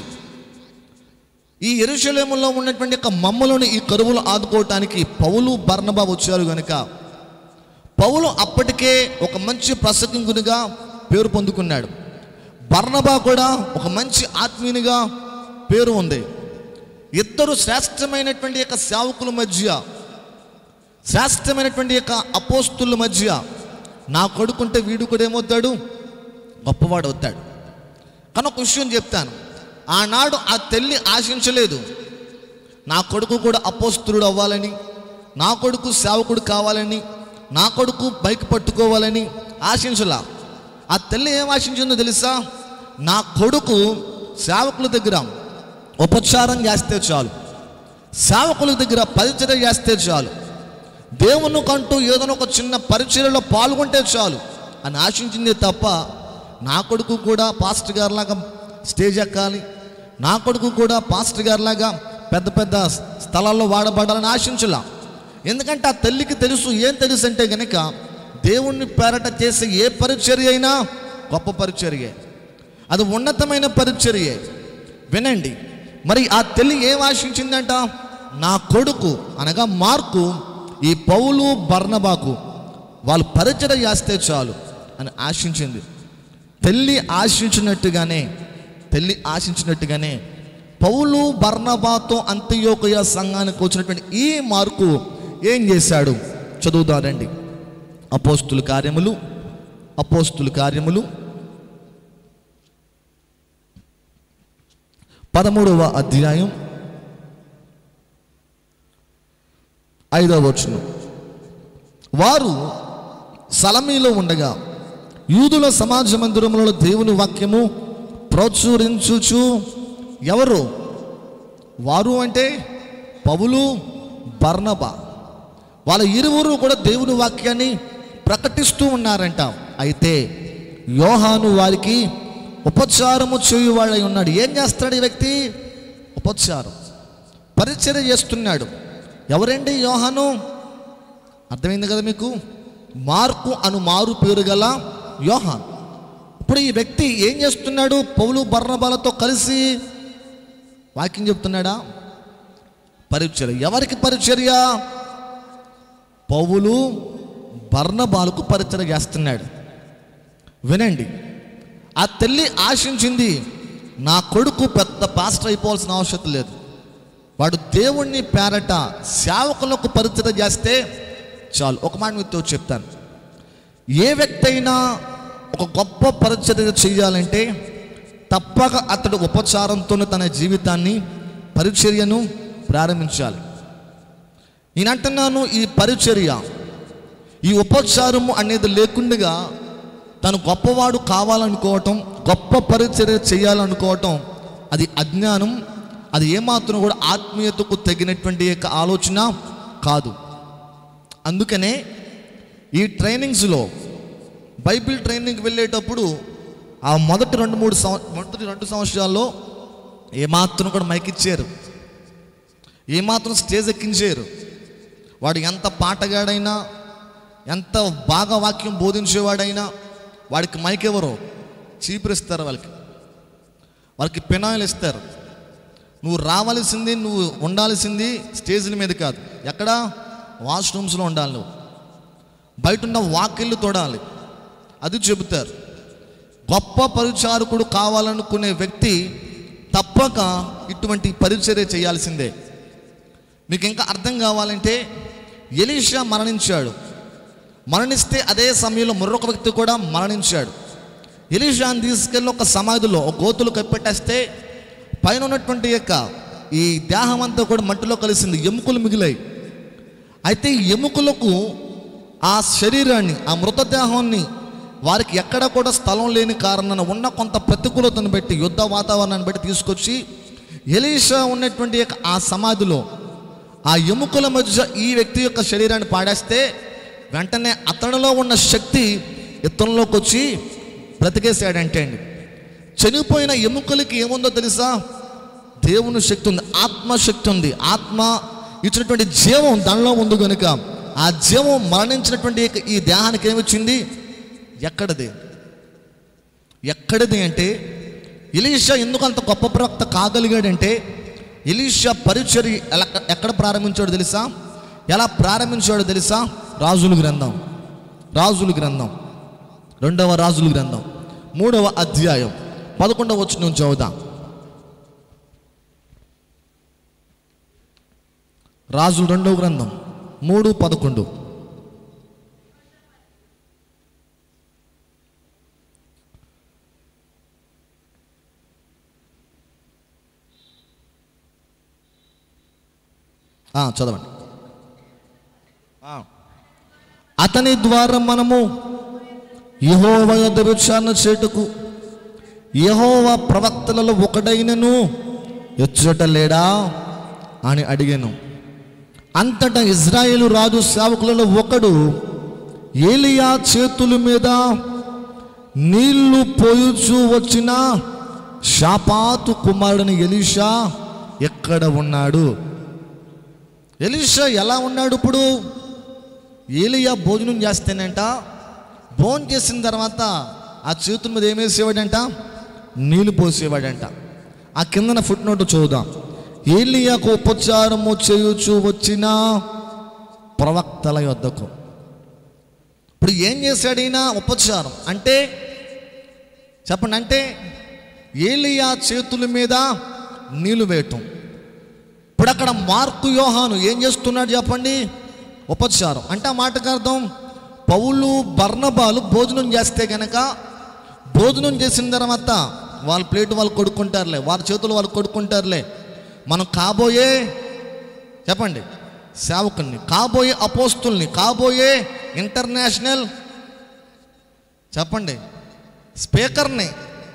ఈ ఎరుశలేములో ఉన్నటువంటి యొక్క మమ్మలను ఈ కరువులు ఆదుకోవటానికి పౌలు బర్ణబా వచ్చారు గనుక పౌలు అప్పటికే ఒక మంచి ప్రసంగికునిగా పేరు పొందుకున్నాడు బర్ణబా కూడా ఒక మంచి ఆత్మీయునిగా పేరు ఉంది ఇద్దరు శ్రేష్టమైనటువంటి యొక్క సేవకుల మధ్య శ్రేష్టమైనటువంటి యొక్క అపోస్తుల మధ్య నా కొడుకుంటే వీడు కూడా ఏమవుతాడు గొప్పవాడు అవుతాడు కానీ ఒక విషయం చెప్తాను ఆనాడు ఆ తల్లి ఆశించలేదు నా కొడుకు కూడా అపోస్తుడు అవ్వాలని నా కొడుకు సేవకుడు కావాలని నా కొడుకు బైక్ పట్టుకోవాలని ఆశించలా ఆ తల్లి ఏం ఆశించిందో తెలుసా నా కొడుకు సేవకుల దగ్గర ఉపచారం చేస్తే చాలు సేవకుల దగ్గర పరిచర్య చేస్తే చాలు దేవుని కంటూ ఏదైనా ఒక చిన్న పరిచర్యలో పాల్గొంటే చాలు అని ఆశించింది తప్ప నా కొడుకు కూడా పాస్టర్ గారిలాగా స్టేజ్ ఎక్కాలి నా కొడుకు కూడా పాస్టర్ గారిలాగా పెద్ద పెద్ద స్థలాల్లో వాడబడాలని ఆశించలా ఎందుకంటే ఆ తల్లికి తెలుసు ఏం తెలుసు అంటే గనక దేవుణ్ణి పేరట చేసే ఏ పరిచర్య అయినా గొప్ప పరిచర్యే అది ఉన్నతమైన పరిచర్యే వినండి మరి ఆ తల్లి ఏం ఆశించిందంట నా కొడుకు అనగా మార్కు ఈ పౌలు బర్ణబాకు వాళ్ళు పరిచయ చేస్తే చాలు అని ఆశించింది తల్లి ఆశించినట్టుగానే తల్లి ఆశించినట్టుగానే పౌలు బర్ణబాతో అంత్యోకయ సంఘానికి వచ్చినటువంటి ఈ మార్కు ఏం చేశాడు చదువుదారండి అపోస్తుల కార్యములు అపోస్తుల కార్యములు పదమూడవ అధ్యాయం ఐదవ వచనం వారు సలమీలో ఉండగా యూదుల సమాజ మందిరములలో దేవుని వాక్యము ప్రోత్సహించుచు ఎవరు వారు అంటే పౌలు బర్నబా వాళ్ళ ఇరువురు కూడా దేవుని వాక్యాన్ని ప్రకటిస్తూ ఉన్నారంట అయితే యోహాను వారికి ఉపచారము చేయువాడై ఉన్నాడు ఏం చేస్తాడు ఈ వ్యక్తి ఉపచారం పరిచర్య చేస్తున్నాడు ఎవరండి యోహాను అర్థమైంది కదా మీకు మార్కు అను మారు పేరు గల యోహాన్ ఇప్పుడు ఈ వ్యక్తి ఏం చేస్తున్నాడు పౌలు బర్ణబాలతో కలిసి వాక్యం చెప్తున్నాడా పరిచర్య ఎవరికి పరిచర్య పౌలు బర్ణబాలకు పరిచర్య చేస్తున్నాడు వినండి ఆ తల్లి ఆశించింది నా కొడుకు పెద్ద పాస్టర్ అయిపోవాల్సిన అవసరం లేదు వాడు దేవుణ్ణి పేరట సేవకులకు పరిచయం చేస్తే చాలు ఒక మాట మీతో చెప్తాను ఏ వ్యక్తి అయినా ఒక గొప్ప పరిచర్య చేయాలంటే తప్పక అతడు ఉపచారంతో తన జీవితాన్ని పరిచర్యను ప్రారంభించాలి నేను అంటున్నాను ఈ పరిచర్య ఈ ఉపచారము అనేది లేకుండా తను గొప్పవాడు కావాలనుకోవటం గొప్ప పరిచర్య చేయాలనుకోవటం అది అజ్ఞానం అది ఏమాత్రం కూడా ఆత్మీయతకు తగినటువంటి యొక్క ఆలోచన కాదు అందుకనే ఈ ట్రైనింగ్స్లో బైబిల్ ట్రైనింగ్కి వెళ్ళేటప్పుడు ఆ మొదటి రెండు మూడు సంవ మొదటి రెండు సంవత్సరాల్లో ఏమాత్రం కూడా మైక్ ఇచ్చారు ఏమాత్రం స్టేజ్ ఎక్కించారు వాడు ఎంత పాటగాడైనా ఎంత బాగా వాక్యం బోధించేవాడైనా వాడికి మైక్ ఎవరో చీపురిస్తారు వాళ్ళకి వాళ్ళకి పెనాయిల్ ఇస్తారు నువ్వు రావాల్సింది నువ్వు ఉండాల్సింది స్టేజ్ల మీద కాదు ఎక్కడ వాష్రూమ్స్లో ఉండాలి నువ్వు బయట ఉన్న వాకిళ్ళు తోడాలి అది చెబుతారు గొప్ప పరిచారకుడు కావాలనుకునే వ్యక్తి తప్పక ఇటువంటి పరిచర్య చేయాల్సిందే మీకు ఇంకా అర్థం కావాలంటే ఎలీషా మరణించాడు మరణిస్తే అదే సమయంలో మరొక వ్యక్తి కూడా మరణించాడు ఎలీషాని తీసుకెళ్ళి ఒక సమాధిలో ఒక గోతులు కప్పెట్టేస్తే పైన ఉన్నటువంటి యొక్క ఈ దేహం అంతా కూడా మట్టిలో కలిసింది ఎముకలు మిగిలాయి అయితే ఈ ఎముకలకు ఆ శరీరాన్ని ఆ మృతదేహాన్ని వారికి ఎక్కడ కూడా స్థలం లేని కారణాన ఉన్న కొంత ప్రతికూలతను బట్టి యుద్ధ వాతావరణాన్ని బట్టి తీసుకొచ్చి ఎలీషా ఉన్నటువంటి యొక్క ఆ సమాధిలో ఆ ఎముకల మధ్య ఈ వ్యక్తి యొక్క శరీరాన్ని పాడేస్తే వెంటనే అతనిలో ఉన్న శక్తి ఇతనిలోకి వచ్చి బ్రతికేసాడంటే అండి చనిపోయిన ఎముకలకి ఏముందో తెలుసా దేవుని శక్తి ఉంది ఆత్మశక్తి ఉంది ఆత్మ ఇచ్చినటువంటి జీవం దానిలో ఉంది కనుక ఆ జీవం మరణించినటువంటి ఈ దేహానికి ఏమిచ్చింది ఎక్కడిది ఎక్కడిది అంటే ఎలీషా ఎందుకు అంత గొప్ప ప్రవక్త కాగలిగాడంటే ఎలీషా పరిచర్య ఎలా ఎక్కడ ప్రారంభించాడో తెలుసా ఎలా ప్రారంభించాడో తెలుసా రాజుల గ్రంథం రాజుల గ్రంథం రెండవ రాజుల గ్రంథం మూడవ అధ్యాయం పదకొండవ వచ్చి నుంచి చదువుదాం రాజులు రెండవ గ్రంథం మూడు పదకొండు ఆ, చదవండి ఆ. అతని ద్వారా మనము యహోవ యొద్ద విచారణ చేటుకు యహోవ ప్రవక్తలలో ఒకడైనను ఎచ్చుట లేడా అని అడిగాను అంతటా ఇజ్రాయేలు రాజు సేవకులలో ఒకడు ఏలియా చేతుల మీద నీళ్లు పోయుచు వచ్చిన షాపాతు కుమారుని ఎలీషా ఎక్కడ ఉన్నాడు ఎలీషా ఎలా ఉన్నాడు ఇప్పుడు ఏలియా భోజనం చేస్తేనంట భోజనం చేసిన తర్వాత ఆ చేతుల మీద ఏమేసేవాడంట నీళ్లు పోసేవాడంట ఆ కిందన ఫుట్ నోట్ చూద్దాం ఏలియాకు ఉపచారము చేయుచు వచ్చిన ప్రవక్తల యొద్దకు ఇప్పుడు ఏం చేశాడు ఈయన ఉపచారం అంటే చెప్పండి అంటే ఏలియా చేతుల మీద నీళ్లు వేయటం ఇప్పుడు అక్కడ మార్కు యోహాను ఏం చేస్తున్నాడు చెప్పండి ఉపచారం అంటే ఆ మాటకు అర్థం పౌలు బర్ణబాలు భోజనం చేస్తే గనక భోజనం చేసిన తర్వాత వాళ్ళ ప్లేట్ వాళ్ళు కొడుకుంటారులే వారి చేతులు వాళ్ళు కొడుకుంటారులే మనం కాబోయే చెప్పండి సేవకుల్ని కాబోయే అపోస్తుల్ని కాబోయే ఇంటర్నేషనల్ చెప్పండి స్పీకర్ని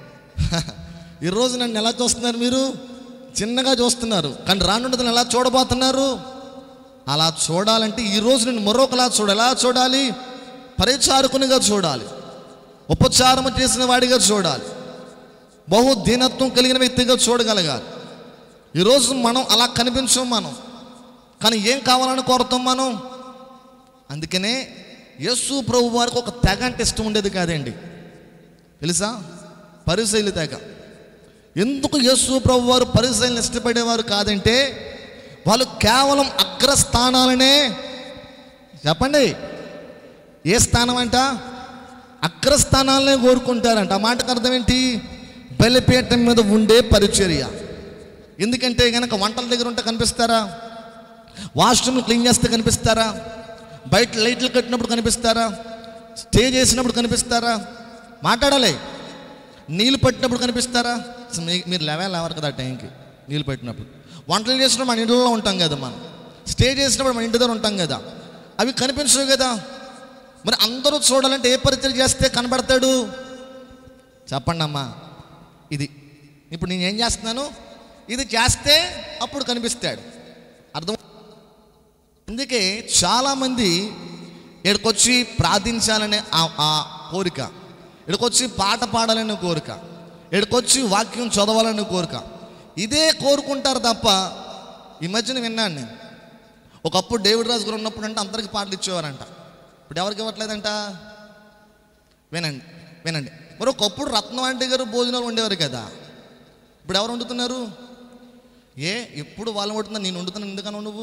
ఈరోజు నన్ను ఎలా చూస్తున్నారు మీరు చిన్నగా చూస్తున్నారు కానీ రానుండదని ఎలా చూడబోతున్నారు అలా చూడాలంటే ఈరోజు నేను మరొకలా చూడ ఎలా చూడాలి పరిచారకునిగా చూడాలి ఉపచారం చేసిన వాడిగా చూడాలి బహు దీనత్వం కలిగిన వ్యక్తిగా చూడగలగాలి ఈరోజు మనం అలా కనిపించం మనం కానీ ఏం కావాలని కోరుతాం మనం అందుకనే యేసు ప్రభు వారికి ఒక తెగ అంటే ఇష్టం ఉండేది కాదండి తెలుసా పరిశైలి తెగ ఎందుకు యేసు ప్రభు వారు పరిశైలిని ఇష్టపడేవారు కాదంటే వాళ్ళు కేవలం అగ్రస్థానాలనే చెప్పండి ఏ స్థానం అంట అగ్రస్థానాలనే కోరుకుంటారంట ఆ మాటకు అర్థం ఏంటి బలిపీఠం మీద ఉండే పరిచర్య ఎందుకంటే గనక వంటల దగ్గర ఉంటే కనిపిస్తారా వాష్రూమ్ క్లీన్ చేస్తే కనిపిస్తారా బయట లైట్లు కట్టినప్పుడు కనిపిస్తారా స్టే చేసినప్పుడు కనిపిస్తారా మాట్లాడాలి నీళ్ళు పట్టినప్పుడు కనిపిస్తారా అసలు మీ- మీరు లెవెల్ లేవరు కదా ఆ టైంకి నీళ్ళు పెట్టినప్పుడు వంటలు చేసినప్పుడు మన ఇంట్లో ఉంటాం కదా మనం స్టే చేసినప్పుడు మన ఇంటి దగ్గర ఉంటాం కదా అవి కనిపించవు కదా మరి అందరూ చూడాలంటే ఏ పరిచయం చేస్తే కనబడతాడు చెప్పండి అమ్మా ఇది ఇప్పుడు నేను ఏం చేస్తున్నాను ఇది చేస్తే అప్పుడు కనిపిస్తాడు అర్థం అందుకే చాలామంది ఇక్కడికొచ్చి ప్రార్థించాలనే ఆ- ఆ కోరిక ఇక్కడికొచ్చి పాట పాడాలనే కోరిక ఇక్కడికొచ్చి వాక్యం చదవాలనే కోరిక ఇదే కోరుకుంటారు తప్ప ఈ మధ్యన విన్నాను నేను ఒకప్పుడు డేవిడ్ రాజు గారు ఉన్నప్పుడు అంటే అందరికి పాటలు ఇచ్చేవారంట ఇప్పుడు ఎవరికి ఇవ్వట్లేదంట వినండి వినండి మరి ఒకప్పుడు రత్నవాంటి గారు భోజనాలు ఉండేవారు కదా ఇప్పుడు ఎవరు వండుతున్నారు ఏ ఎప్పుడు వాళ్ళు వండుతున్నారు నేను వండుతున్నాను ఎందుకన్నావు నువ్వు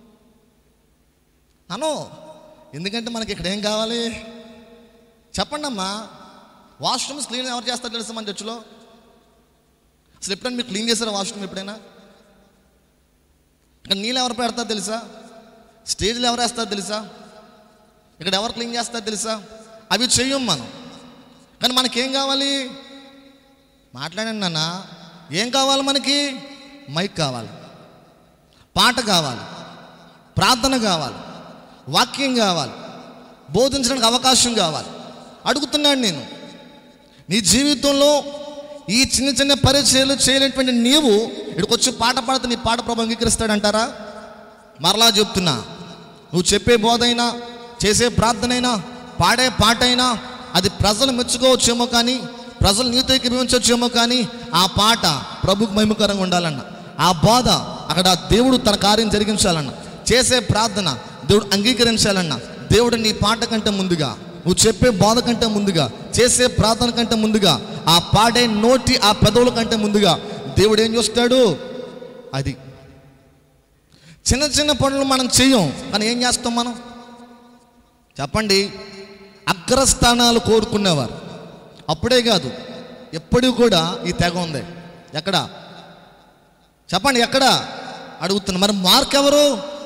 అను ఎందుకంటే మనకి ఇక్కడ ఏం కావాలి చెప్పండి అమ్మా వాష్రూమ్స్ క్లీన్ ఎవరు చేస్తారు తెలుసా మన చర్చిలో అసలు ఎప్పుడైనా మీరు క్లీన్ చేశారా వాష్రూమ్ ఎప్పుడైనా ఇక్కడ నీళ్ళు ఎవరు పెడతారు తెలుసా స్టేజ్లు ఎవరు వేస్తారు తెలుసా ఇక్కడ ఎవరు క్లీన్ చేస్తారు తెలుసా అవి చెయ్యం మనం కానీ మనకేం కావాలి మాట్లాడండి నాన్న ఏం కావాలి మనకి మైక్ కావాలి పాట కావాలి ప్రార్థన కావాలి వాక్యం కావాలి బోధించడానికి అవకాశం కావాలి అడుగుతున్నాను నేను నీ జీవితంలో ఈ చిన్న చిన్న పరిచయాలు చేయలేనటువంటి నీవు ఇక్కడికి వచ్చి పాట పాడితే నీ పాట ప్రభు అంగీకరిస్తాడంటారా మరలా చెప్తున్నా నువ్వు చెప్పే బోధైనా చేసే ప్రార్థనైనా పాడే పాటైనా అది ప్రజలు మెచ్చుకోవచ్చేమో కానీ ప్రజలు నీతో ఏకీభవించవచ్చేమో కానీ ఆ పాట ప్రభుకు మహిమకరంగా ఉండాలన్న ఆ బోధ అక్కడ దేవుడు తన కార్యం జరిగించాలన్న చేసే ప్రార్థన దేవుడు అంగీకరించాలన్న దేవుడు నీ పాట కంటే ముందుగా నువ్వు చెప్పే బోధ కంటే ముందుగా చేసే ప్రార్థన కంటే ముందుగా ఆ పాడే నోటి ఆ పెదవుల కంటే ముందుగా దేవుడు ఏం చూస్తాడు అది చిన్న చిన్న పనులు మనం చెయ్యం కానీ ఏం చేస్తాం మనం చెప్పండి అగ్రస్థానాలు కోరుకునేవారు అప్పుడే కాదు ఎప్పుడు కూడా ఈ తెగ ఉంది ఎక్కడ చెప్పండి ఎక్కడ అడుగుతున్నా మరి మార్క్ ఎవరు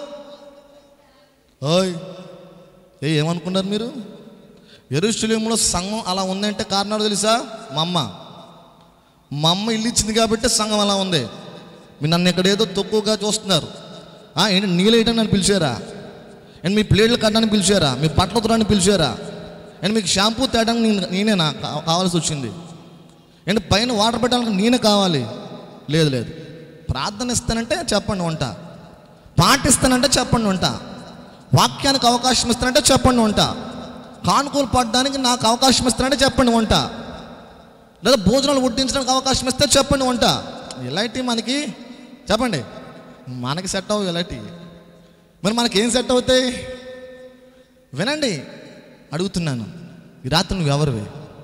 ఓయ్ ఏ ఏమనుకున్నారు మీరు ఎరుశలేములో సంఘం అలా ఉందంటే కారణాలు తెలుసా మా అమ్మ మా అమ్మ ఇల్లు ఇచ్చింది కాబట్టి సంఘం అలా ఉంది మీరు నన్ను ఇక్కడ ఏదో తక్కువగా చూస్తున్నారు ఆ, ఏంటి నీళ్ళు వేయడానికి నన్ను పిలిచారా అండ్ మీ ప్లేట్లు కట్టడానికి పిలిచారా మీ బట్టలు ఉతరడానికి పిలిచారా అండ్ మీకు షాంపూ తేయడానికి నేను నేనేనా కా- కావాల్సి వచ్చింది అండ్ పైన వాటర్ పెట్టడానికి నేనే కావాలి లేదు లేదు ప్రార్థన ఇస్తానంటే చెప్పండి వంట పాటిస్తానంటే చెప్పండి వంట వాక్యానికి అవకాశం ఇస్తానంటే చెప్పండి వంట కానుకలు పడడానికి నాకు అవకాశం ఇస్తానంటే చెప్పండి వంట లేదా భోజనాలు వడ్డించడానికి అవకాశం ఇస్తే చెప్పండి వంట ఇలాంటి మనకి చెప్పండి మనకి సెట్ అవ్వు ఇలాంటి మరి మనకేం సెట్ అవుతాయి వినండి అడుగుతున్నాను ఈ రాత్రి నువ్వు ఎవరివి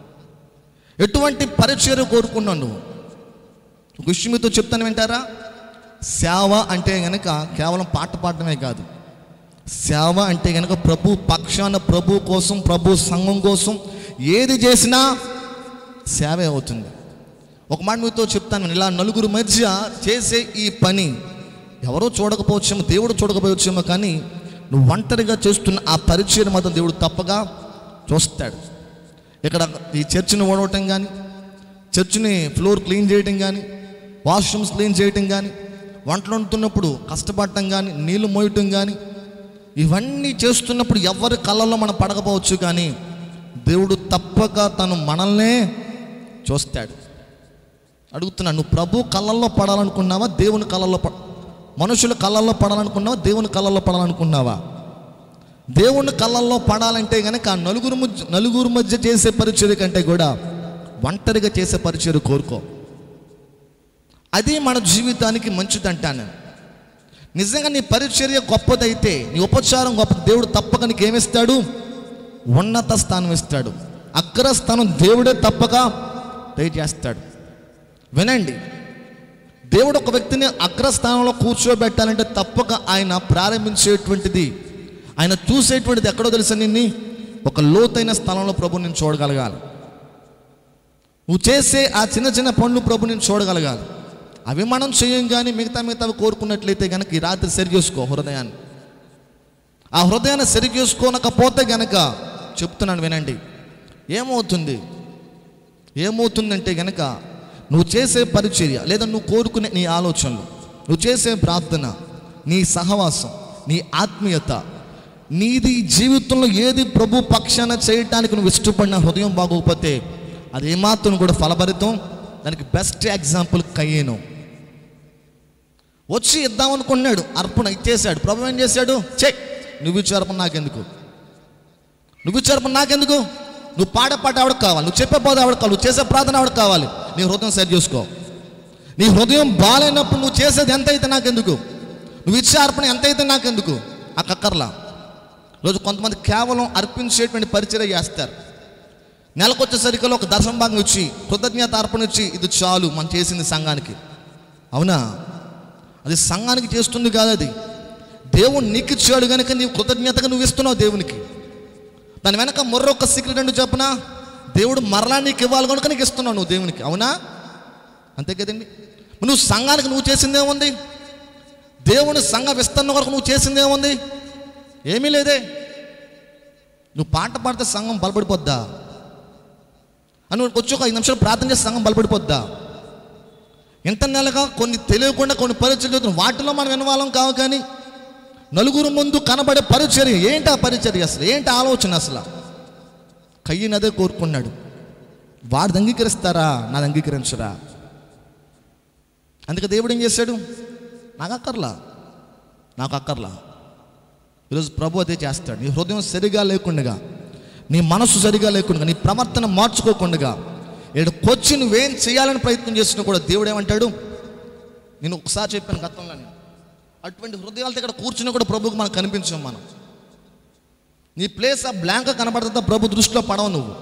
ఎటువంటి పరిచయం కోరుకున్నావు నువ్వు ఒక విషయం మీతో చెప్తాను వింటారా సేవ అంటే గనక కేవలం పాట పాడటమే కాదు సేవ అంటే గనక ప్రభు పక్షాన ప్రభు కోసం ప్రభు సంఘం కోసం ఏది చేసినా సేవే అవుతుంది ఒక మాట మీతో చెప్తాను ఇలా నలుగురు మధ్య చేసే ఈ పని ఎవరో చూడకపోవచ్చేమో దేవుడు చూడకపోవచ్చేమో కానీ నువ్వు ఒంటరిగా చేస్తున్న ఆ పరిచయం మాత్రం దేవుడు తప్పగా చూస్తాడు ఇక్కడ ఈ చర్చిని ఓడవటం కానీ చర్చిని ఫ్లోర్ క్లీన్ చేయటం కానీ వాష్రూమ్స్ క్లీన్ చేయటం కానీ వంటలు వండుతున్నప్పుడు కష్టపడటం కానీ నీళ్లు మోయటం కానీ ఇవన్నీ చేస్తున్నప్పుడు ఎవరి కళ్ళల్లో మనం పడకపోవచ్చు కానీ దేవుడు తప్పక తను మనల్నే చూస్తాడు అడుగుతున్నా నువ్వు ప్రభు కళ్ళల్లో పడాలనుకున్నావా దేవుని కళ్ళల్లో ప మనుషుల కళ్ళల్లో పడాలనుకున్నావా దేవుని కళ్ళల్లో పడాలనుకున్నావా దేవుని కళ్ళల్లో పడాలంటే కనుక ఆ నలుగురు మధ్య నలుగురు మధ్య చేసే పరిచయం కంటే కూడా ఒంటరిగా చేసే పరిచయం కోరుకో అది మన జీవితానికి మంచిదంటాను నిజంగా నీ పరిచర్య గొప్పదైతే నీ ఉపచారం గొప్ప దేవుడు తప్పక నీకు ఏమిస్తాడు ఉన్నత స్థానం ఇస్తాడు అగ్రస్థానం దేవుడే తప్పక దయచేస్తాడు వినండి దేవుడు ఒక వ్యక్తిని అగ్రస్థానంలో కూర్చోబెట్టాలంటే తప్పక ఆయన ప్రారంభించేటువంటిది ఆయన చూసేటువంటిది ఎక్కడో తెలుసా నిన్ని ఒక లోతైన స్థలంలో ప్రభు నేను చూడగలగాలి నువ్వు చేసే ఆ చిన్న చిన్న పనులు ప్రభు నేను చూడగలగాలి అవి మనం చేయం కానీ మిగతా మిగతావి కోరుకున్నట్లయితే కనుక ఈ రాత్రి సరి చేసుకో హృదయాన్ని ఆ హృదయాన్ని సరి చేసుకోనకపోతే గనక చెప్తున్నాను వినండి ఏమవుతుంది ఏమవుతుందంటే గనక నువ్వు చేసే పరిచర్య లేదా నువ్వు కోరుకునే నీ ఆలోచనలు నువ్వు చేసే ప్రార్థన నీ సహవాసం నీ ఆత్మీయత నీది జీవితంలో ఏది ప్రభు పక్షాన చేయటానికి నువ్వు ఇష్టపడిన హృదయం బాగోకపోతే అది ఏమాత్రం కూడా ఫలభరితం దానికి బెస్ట్ ఎగ్జాంపుల్ కయ్యేను వచ్చి ఇద్దాం అనుకున్నాడు అర్పణ ఇచ్చేశాడు ప్రభు ఏం చేశాడు చే నువ్వు ఇచ్చే అర్పణ నాకెందుకు నువ్వు ఇచ్చే అర్పణ నాకెందుకు నువ్వు పాడే పాట ఆవిడకు కావాలి నువ్వు చెప్పే పోతే ఆవిడకు కావాలి నువ్వు చేసే ప్రార్థన ఆవిడకు కావాలి నీ హృదయం సరి చేసుకో నీ హృదయం బాగాలేనప్పుడు నువ్వు చేసేది ఎంత అయితే నాకెందుకు నువ్వు ఇచ్చే అర్పణ ఎంత అయితే నాకెందుకు ఆ కక్కర్లా రోజు కొంతమంది కేవలం అర్పించేటువంటి పరిచయం చేస్తారు నెలకొచ్చేసరికలో ఒక దర్శనం భాగం ఇచ్చి కృతజ్ఞత అర్పణ ఇచ్చి ఇది చాలు మనం చేసింది సంఘానికి అవునా అది సంఘానికి చేస్తుంది కాదు అది దేవుడు నీకు ఇచ్చాడు కనుక నీవు కృతజ్ఞతగా నువ్వు ఇస్తున్నావు దేవునికి దాని వెనక మరొక సీక్రెట్ అంటూ చెప్పనా దేవుడు మరలా నీకు ఇవ్వాలి కనుక నీకు ఇస్తున్నావు నువ్వు దేవునికి అవునా అంతే కదండి నువ్వు సంఘానికి నువ్వు చేసింది ఏముంది దేవుని సంఘ విస్తరణ కొరకు నువ్వు చేసింది ఏముంది ఏమీ లేదే నువ్వు పాట పాడితే సంఘం బలపడిపోద్దా అని నువ్వు వచ్చి ఒక ఐదు నిమిషాలు ప్రార్థన చేస్తే సంఘం బలపడిపోద్దా ఎంత నెలగా కొన్ని తెలియకుండా కొన్ని పరిచర్యలు జరుగుతున్నాయి. వాటిలో మనం వినవాళ్ళం కావు కానీ నలుగురు ముందు కనబడే పరిచర్య ఏంటి ఆ పరిచర్య అసలు ఏంటి ఆలోచన అసలు కయ్యని అదే కోరుకున్నాడు వాడిది అంగీకరిస్తారా నాది అంగీకరించరా అందుకే దేవుడు ఏం చేశాడు నాకు అక్కర్లా నాకు అక్కర్లా ఈరోజు ప్రభు అదే చేస్తాడు నీ హృదయం సరిగా లేకుండా నీ మనసు సరిగా లేకుండా నీ ప్రవర్తన మార్చుకోకుండా ఇక్కడికొచ్చి నువ్వేం చేయాలని ప్రయత్నం చేసినా కూడా దేవుడు ఏమంటాడు నేను ఒకసారి చెప్పాను గతంలో నేను అటువంటి హృదయాలతో ఇక్కడ కూర్చున్నా కూడా ప్రభుకు మనకు కనిపించాం మనం నీ ప్లేస్ ఆ బ్లాంక్ కనబడుతుందా ప్రభు దృష్టిలో పడవు నువ్వు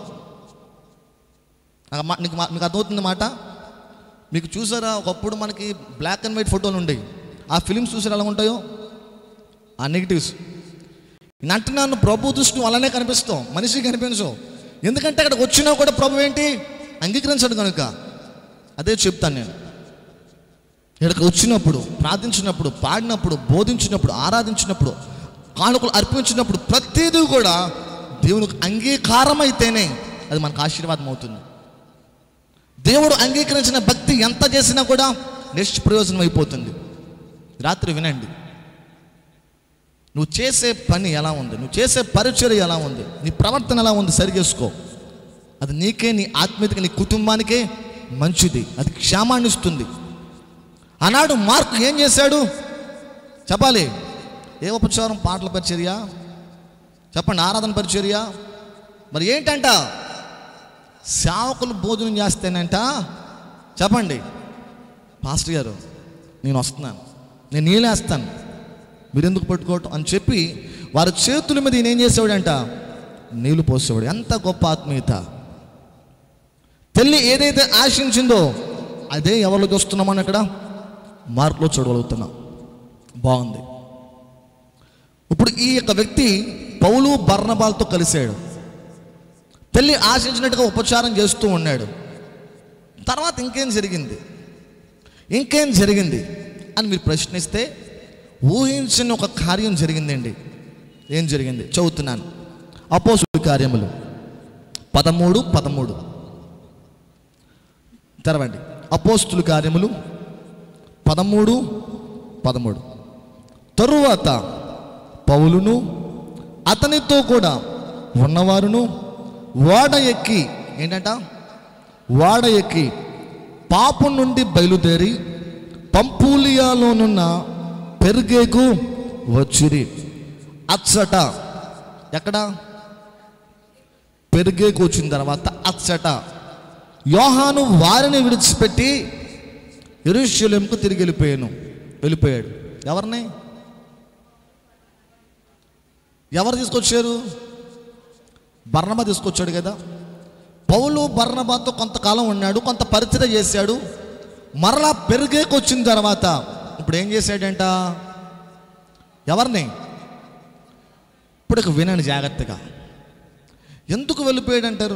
నాకు మా- నీకు మా- మీకు అర్థమవుతుంది మాట మీకు చూసారా ఒకప్పుడు మనకి బ్లాక్ అండ్ వైట్ ఫోటోలు ఉండేవి ఆ ఫిలిమ్స్ చూసారా ఎలా ఉంటాయో ఆ నెగిటివ్స్ నేను అంటున్నాను ప్రభు దృష్టి నువ్వు అలానే కనిపిస్తావు మనిషికి కనిపించవు ఎందుకంటే అక్కడికి వచ్చినా కూడా ప్రభు ఏంటి అంగీకరించాడు కనుక అదే చెప్తాను నేను ఇక్కడికి వచ్చినప్పుడు ప్రార్థించినప్పుడు పాడినప్పుడు బోధించినప్పుడు ఆరాధించినప్పుడు కానుకలు అర్పించినప్పుడు ప్రతిదీ కూడా దేవునికి అంగీకారం అయితేనే అది మనకు ఆశీర్వాదం అవుతుంది దేవుడు అంగీకరించిన భక్తి ఎంత చేసినా కూడా నిష్ప్రయోజనం అయిపోతుంది రాత్రి వినండి నువ్వు చేసే పని ఎలా ఉంది నువ్వు చేసే పరిచర్య ఎలా ఉంది నీ ప్రవర్తన ఎలా ఉంది సరి చేసుకో అది నీకే నీ ఆత్మీయతకి నీ కుటుంబానికే మంచిది అది క్షేమాన్ని ఇస్తుంది ఆనాడు మార్కు ఏం చేశాడు చెప్పాలి ఏ ఉపచారం పాటల పరిచర్య చెప్పండి ఆరాధన పరిచర్య మరి ఏంటంట సేవకులు భోజనం చేస్తేనంట చెప్పండి పాస్టర్ గారు నేను వస్తున్నాను నేను నీళ్ళేస్తాను మీరు ఎందుకు పట్టుకోవటం అని చెప్పి వారి చేతుల మీద ఈయన ఏం చేసేవాడంట నీళ్లు పోసేవాడు ఎంత గొప్ప ఆత్మీయత తల్లి ఏదైతే ఆశించిందో అదే ఎవరిలో చూస్తున్నామని ఇక్కడ మార్కులో చూడగలుగుతున్నాం బాగుంది ఇప్పుడు ఈ యొక్క వ్యక్తి పౌలు బర్ణబాలతో కలిశాడు తల్లి ఆశించినట్టుగా ఉపచారం చేస్తూ ఉన్నాడు తర్వాత ఇంకేం జరిగింది ఇంకేం జరిగింది అని మీరు ప్రశ్నిస్తే ఊహించిన ఒక కార్యం జరిగిందండి ఏం జరిగింది చదువుతున్నాను అపోసుల కార్యములు పదమూడు పదమూడు తెరవండి అపోస్తుల కార్యములు పదమూడు పదమూడు తరువాత పౌలును అతనితో కూడా ఉన్నవారును ఓడ ఎక్కి ఏంటంట ఓడ ఎక్కి పాపం నుండి బయలుదేరి పంపూలియాలోనున్న పెరుగేకు వచ్చిరి అచ్చట ఎక్కడ పెరుగేకు వచ్చిన తర్వాత అచ్చట యోహాను వారిని విడిచిపెట్టి ఎరుషలేంకు తిరిగి వెళ్ళిపోయాను వెళ్ళిపోయాడు ఎవరిని ఎవరు తీసుకొచ్చారు బర్ణబా తీసుకొచ్చాడు కదా పౌలు బర్ణబాతో కొంతకాలం ఉన్నాడు కొంత పరిచయం చేశాడు మరలా పెరిగేకి వచ్చిన తర్వాత ఇప్పుడు ఏం చేశాడంట ఎవరిని ఇప్పుడు ఇక వినండి జాగ్రత్తగా ఎందుకు వెళ్ళిపోయాడంటారు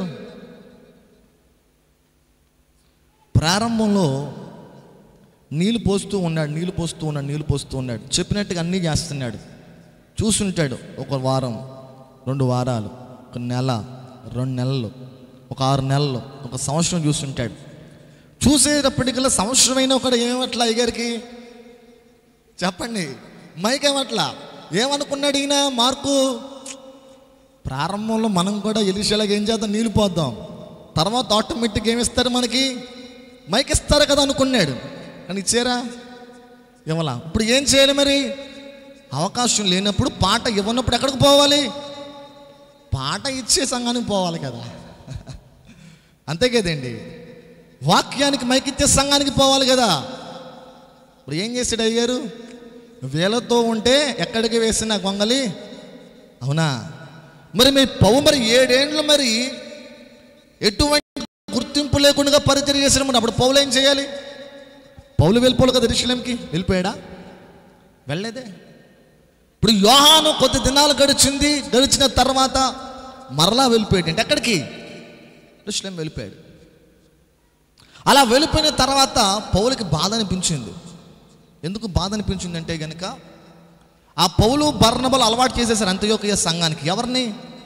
ప్రారంభంలో నీళ్ళు పోస్తూ ఉన్నాడు నీళ్ళు పోస్తూ ఉన్నాడు నీళ్ళు పోస్తూ ఉన్నాడు చెప్పినట్టుగా అన్నీ చేస్తున్నాడు చూసుంటాడు ఒక వారం రెండు వారాలు ఒక నెల రెండు నెలలు ఒక ఆరు నెలలు ఒక సంవత్సరం చూసుంటాడు చూసేటప్పటికల్లా సంవత్సరమైన ఒకడు ఏమట్లా అయ్యగారికి చెప్పండి మైకేమట్లా ఏమనుకున్నాడు ఈయన మార్కు ప్రారంభంలో మనం కూడా ఎలిషలాగా ఏం చేద్దాం నీళ్ళు పోద్దాం తర్వాత ఆటోమేటిక్ ఏమి ఇస్తారు మనకి మైక్ ఇస్తారు కదా అనుకున్నాడు కానీ ఇచ్చారా ఇవ్వలా ఇప్పుడు ఏం చేయాలి మరి అవకాశం లేనప్పుడు పాట ఇవ్వనప్పుడు ఎక్కడికి పోవాలి పాట ఇచ్చే సంఘానికి పోవాలి కదా అంతే కదండి వాక్యానికి మైక్ ఇచ్చే సంఘానికి పోవాలి కదా ఇప్పుడు ఏం చేశాడు అయ్యారు వేలతో ఉంటే ఎక్కడికి వేసిన గొంగలి అవునా మరి మీ పవు మరి ఏడేండ్లు మరి ఎటువంటి గుర్తింపు లేకుండా పరిచయం చేసిన మరి అప్పుడు పౌలు ఏం చేయాలి పౌలు వెళ్ళిపోవాలి కదా రిషులంకి వెళ్ళిపోయాడా వెళ్ళలేదే ఇప్పుడు యోహాను కొద్ది దినాలు గడిచింది గడిచిన తర్వాత మరలా వెళ్ళిపోయాడు అంటే ఎక్కడికి రిషులం వెళ్ళిపోయాడు అలా వెళ్ళిపోయిన తర్వాత పౌలకి బాధ అనిపించింది ఎందుకు బాధ అనిపించింది అంటే గనుక ఆ పౌలు బర్ణబలు అలవాటు చేసేసారు అంత్యోకయ సంఘానికి ఎవరిని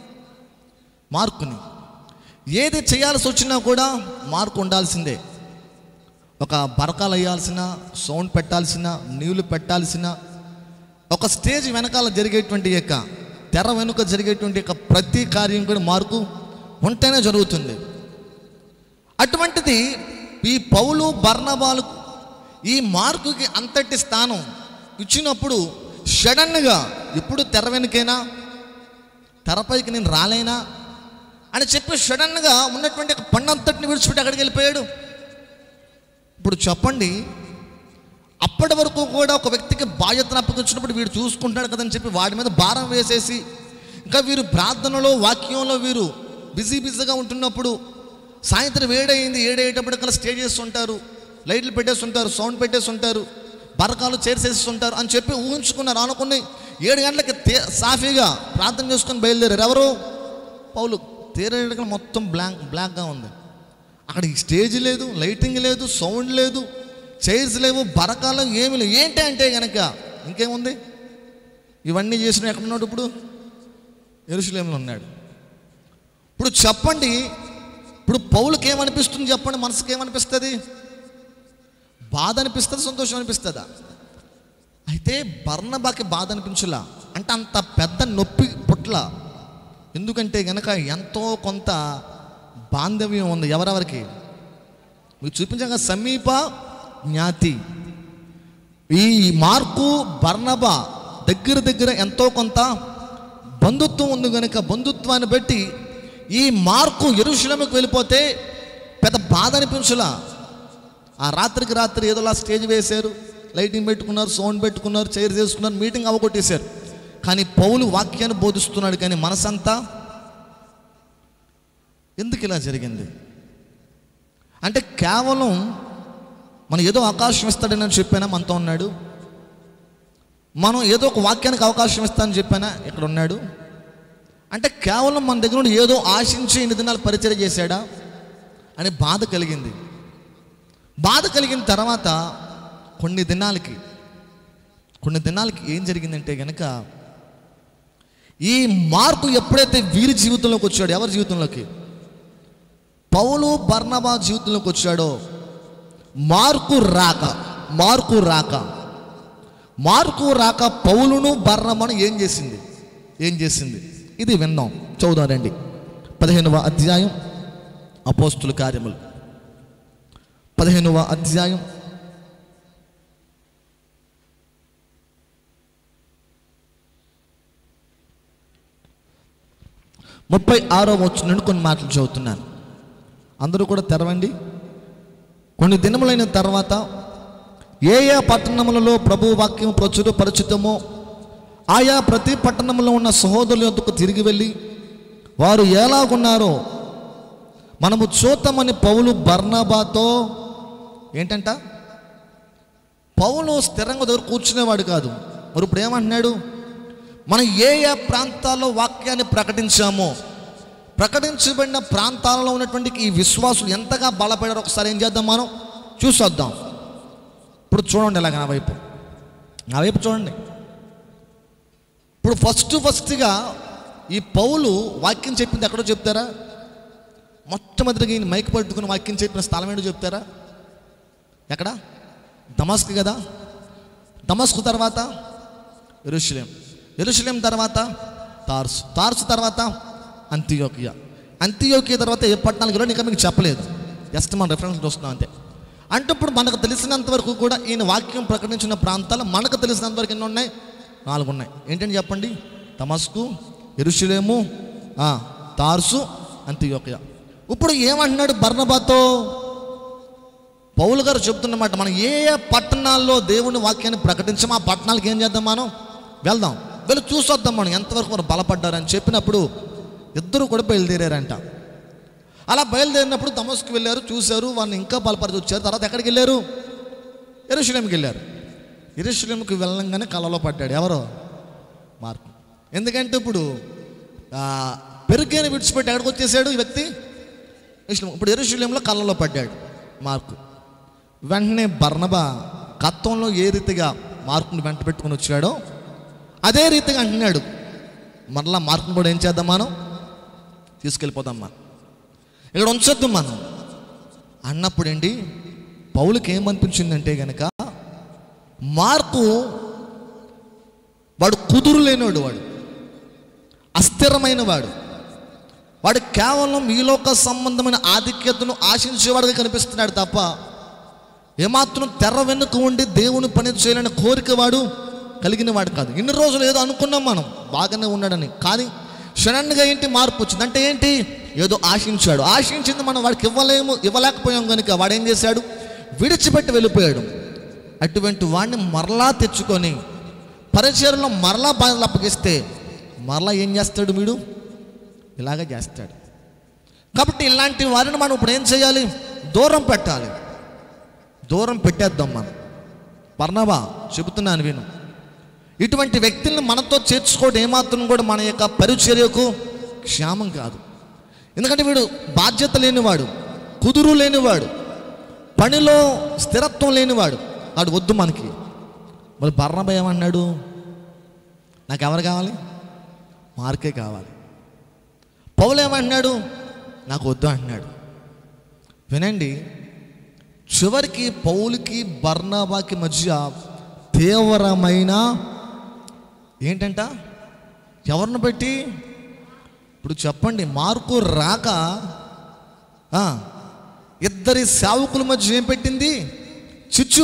మార్కుని ఏది చేయాల్సి వచ్చినా కూడా మార్కు ఉండాల్సిందే ఒక బరకాలు వేయాల్సిన సౌండ్ పెట్టాల్సిన నీళ్లు పెట్టాల్సిన ఒక స్టేజ్ వెనకాల జరిగేటువంటి యొక్క తెర వెనుక జరిగేటువంటి యొక్క ప్రతి కార్యం కూడా మార్కు ఉంటేనే జరుగుతుంది అటువంటిది ఈ పౌలు బర్ణబాలు ఈ మార్కుకి అంతటి స్థానం ఇచ్చినప్పుడు సడన్గా ఎప్పుడు తెర వెనుకైనా తెరపైకి నేను రాలేనా అని చెప్పి సడన్గా ఉన్నటువంటి ఒక పండంతటిని విడిచిపెట్టి అక్కడికి వెళ్ళిపోయాడు ఇప్పుడు చెప్పండి అప్పటి వరకు కూడా ఒక వ్యక్తికి బాధ్యతను అప్పగించినప్పుడు వీడు చూసుకుంటాడు కదని చెప్పి వాడి మీద భారం వేసేసి ఇంకా వీరు ప్రార్థనలో వాక్యంలో వీరు బిజీ బిజీగా ఉంటున్నప్పుడు సాయంత్రం వేడయింది ఏడయ్యేటప్పటికల్లా స్టేజ్ చేస్తుంటారు లైట్లు పెట్టేస్తుంటారు సౌండ్ పెట్టేస్తుంటారు బరకాలు చేసేస్తుంటారు అని చెప్పి ఊహించుకున్నారు అనుకుని ఏడు గంటలకి తే సాఫీగా ప్రార్థన చేసుకొని బయలుదేరారు ఎవరు పౌలు తీరేటప్పుడు మొత్తం బ్లాంక్ బ్లాక్గా ఉంది అక్కడ ఈ స్టేజ్ లేదు లైటింగ్ లేదు సౌండ్ లేదు చైర్స్ లేవు బరకాలు ఏమి లేవు ఏంటి అంటే కనుక ఇంకేముంది ఇవన్నీ చేసిన ఎక్కడున్నాడు ఇప్పుడు ఎరుసలేంలో ఉన్నాడు ఇప్పుడు చెప్పండి ఇప్పుడు పౌలకి ఏమనిపిస్తుంది చెప్పండి మనసుకి ఏమనిపిస్తుంది బాధ అనిపిస్తుంది సంతోషం అనిపిస్తుందా అయితే బర్ణబాకి బాధ అనిపించలా అంటే అంత పెద్ద నొప్పి పుట్ల ఎందుకంటే గనక ఎంతో కొంత బాంధవ్యం ఉంది ఎవరెవరికి మీకు చూపించాక సమీప జ్ఞాతి ఈ మార్కు బర్ణబ దగ్గర దగ్గర ఎంతో కొంత బంధుత్వం ఉంది కనుక బంధుత్వాన్ని బట్టి ఈ మార్కు ఎరుశలముకు వెళ్ళిపోతే పెద్ద బాధ అనిపించలా ఆ రాత్రికి రాత్రి ఏదోలా స్టేజ్ వేశారు లైటింగ్ పెట్టుకున్నారు సౌండ్ పెట్టుకున్నారు చైర్ చేసుకున్నారు మీటింగ్ అవగొట్టేశారు కానీ పౌలు వాక్యాన్ని బోధిస్తున్నాడు కానీ మనసంతా ఎందుకు ఇలా జరిగింది అంటే కేవలం మనం ఏదో అవకాశం ఇస్తాడని చెప్పానా మనతో ఉన్నాడు మనం ఏదో ఒక వాక్యానికి అవకాశం ఇస్తానని చెప్పానా ఇక్కడ ఉన్నాడు అంటే కేవలం మన దగ్గర నుండి ఏదో ఆశించి ఇన్ని దినాలు పరిచయం చేశాడా అని బాధ కలిగింది బాధ కలిగిన తర్వాత కొన్ని దినాలకి కొన్ని దినాలకి ఏం జరిగిందంటే కనుక ఈ మార్పు ఎప్పుడైతే వీరి జీవితంలోకి వచ్చాడో ఎవరి జీవితంలోకి పౌలు బర్నబా జీవితంలోకి వచ్చాడో మార్కు రాక మార్కు రాక మార్కు రాక పౌలును బర్ణమను ఏం చేసింది ఏం చేసింది ఇది విన్నాం చదువుదాం రండి పదిహేనవ అధ్యాయం అపోస్తుల కార్యములు పదిహేనవ అధ్యాయం ముప్పై ఆరో వచ్చి నుండి కొన్ని మాటలు చదువుతున్నాను అందరూ కూడా తెరవండి కొన్ని దినములైన తర్వాత ఏ ఏ పట్టణములలో ప్రభు వాక్యం ప్రచుర పరిచితమో ఆయా ప్రతి పట్టణంలో ఉన్న సహోదరుల యొద్దకు తిరిగి వెళ్ళి వారు ఎలాగున్నారో మనము చూద్దామని పౌలు బర్నబాతో ఏంటంట పౌలు స్థిరంగా దగ్గర కూర్చునేవాడు కాదు మరి ఇప్పుడు ఏమంటున్నాడు మనం ఏ ఏ ప్రాంతాల్లో వాక్యాన్ని ప్రకటించామో ప్రకటించబడిన ప్రాంతాలలో ఉన్నటువంటి ఈ విశ్వాసులు ఎంతగా బలపడారో ఒకసారి ఏం చేద్దాం మనం చూసొద్దాం ఇప్పుడు చూడండి ఇలాగ నా వైపు నా వైపు చూడండి ఇప్పుడు ఫస్ట్ ఫస్ట్గా ఈ పౌలు వాక్యం చెప్పింది ఎక్కడో చెప్తారా మొట్టమొదటిగా ఈయన మైక్ పట్టుకుని వాక్యం చెప్పిన స్థలం ఏంటో చెప్తారా ఎక్కడ దమస్క్ కదా దమస్కు తర్వాత ఎరుషులేం ఎరుషులేం తర్వాత తార్సు తార్సు తర్వాత అంత్యోకియా అంత్యోకియా తర్వాత ఏ పట్టణాలకు వెళ్ళాలో ఇంకా మీకు చెప్పలేదు జస్ట్ మన రెఫరెన్స్ చూస్తున్నాం అంతే అంటే ఇప్పుడు మనకు తెలిసినంత వరకు కూడా ఈయన వాక్యం ప్రకటించిన ప్రాంతాలు మనకు తెలిసినంత వరకు ఎన్ని ఉన్నాయి నాలుగు ఉన్నాయి ఏంటంటే చెప్పండి తమస్కు ఎరుషులేము ఆ, తార్సు అంత్యోకియా ఇప్పుడు ఏమంటున్నాడు బర్ణబాతో పౌలు గారు చెప్తున్నమాట మనం ఏ ఏ పట్టణాల్లో దేవుని వాక్యాన్ని ప్రకటించామో ఆ పట్టణాలకు ఏం చేద్దాం మనం వెళ్దాం వెళ్ళి చూసొద్దాం మనం ఎంతవరకు మనం బలపడ్డారని చెప్పినప్పుడు ఇద్దరు కూడా బయలుదేరారంట అలా బయలుదేరినప్పుడు దమస్కు వెళ్ళారు చూశారు వాళ్ళని ఇంకా బలపరిచి వచ్చారు తర్వాత ఎక్కడికి వెళ్ళారు ఎరుషులేంకి వెళ్ళారు ఎరుషులేంకి వెళ్ళంగానే కలలో పడ్డాడు ఎవరో మార్పు ఎందుకంటే ఇప్పుడు ఆ, పెరుగేని విడిచిపెట్టి ఎక్కడికి వచ్చేసాడు ఈ వ్యక్తి ఎరుషలేం. ఇప్పుడు ఎరుషులేంలో కళ్ళలో పడ్డాడు మార్కు వెంటనే బర్ణబా గతంలో ఏ రీతిగా మార్కుని వెంట పెట్టుకుని వచ్చాడో అదే రీతిగా అంటున్నాడు మరలా మార్కుని కూడా ఏం చేద్దాం మనం తీసుకెళ్ళిపోదాం మనం ఇక్కడ ఉంచొద్దు మనం అన్నప్పుడండి పౌలకి ఏమనిపించిందంటే గనక మార్కు వాడు కుదురు లేనివాడు వాడు అస్థిరమైన వాడు వాడు కేవలం ఈలోక సంబంధమైన ఆధిక్యతను ఆశించేవాడుగా కనిపిస్తున్నాడు తప్ప ఏమాత్రం తెర వెనుక ఉండి దేవుని పని చేయాలని కోరిక వాడు కలిగిన వాడు కాదు ఇన్ని రోజులు ఏదో అనుకున్నాం మనం బాగానే ఉన్నాడని కానీ సడన్గా ఏంటి మార్పు వచ్చింది అంటే ఏంటి ఏదో ఆశించాడు ఆశించింది మనం వాడికి ఇవ్వలేము ఇవ్వలేకపోయాం కనుక వాడు ఏం చేశాడు విడిచిపెట్టి వెళ్ళిపోయాడు అటువంటి వాడిని మరలా తెచ్చుకొని పరిచయంలో మరలా బాధలు అప్పగిస్తే మరలా ఏం చేస్తాడు వీడు ఇలాగ చేస్తాడు కాబట్టి ఇలాంటి వారిని మనం ఇప్పుడు ఏం చేయాలి దూరం పెట్టాలి దూరం పెట్టేద్దాం మనం పర్ణవా చెబుతున్నాను విను ఇటువంటి వ్యక్తుల్ని మనతో చేర్చుకోవడం ఏమాత్రం కూడా మన యొక్క పరిచర్యకు క్షేమం కాదు ఎందుకంటే వీడు బాధ్యత లేనివాడు కుదురు లేనివాడు పనిలో స్థిరత్వం లేనివాడు వాడు వద్దు మనకి మరి బర్ణబ ఏమన్నాడు నాకు ఎవరు కావాలి మార్కే కావాలి పౌలు ఏమంటున్నాడు నాకు వద్దు అంటున్నాడు వినండి చివరికి పౌలుకి బర్ణబాకి మధ్య తీవ్రమైన ఏంటంట ఎవరిని బట్టి ఇప్పుడు చెప్పండి మార్కు రాక ఆ, ఇద్దరి సేవకుల మధ్య ఏం పెట్టింది చిచ్చు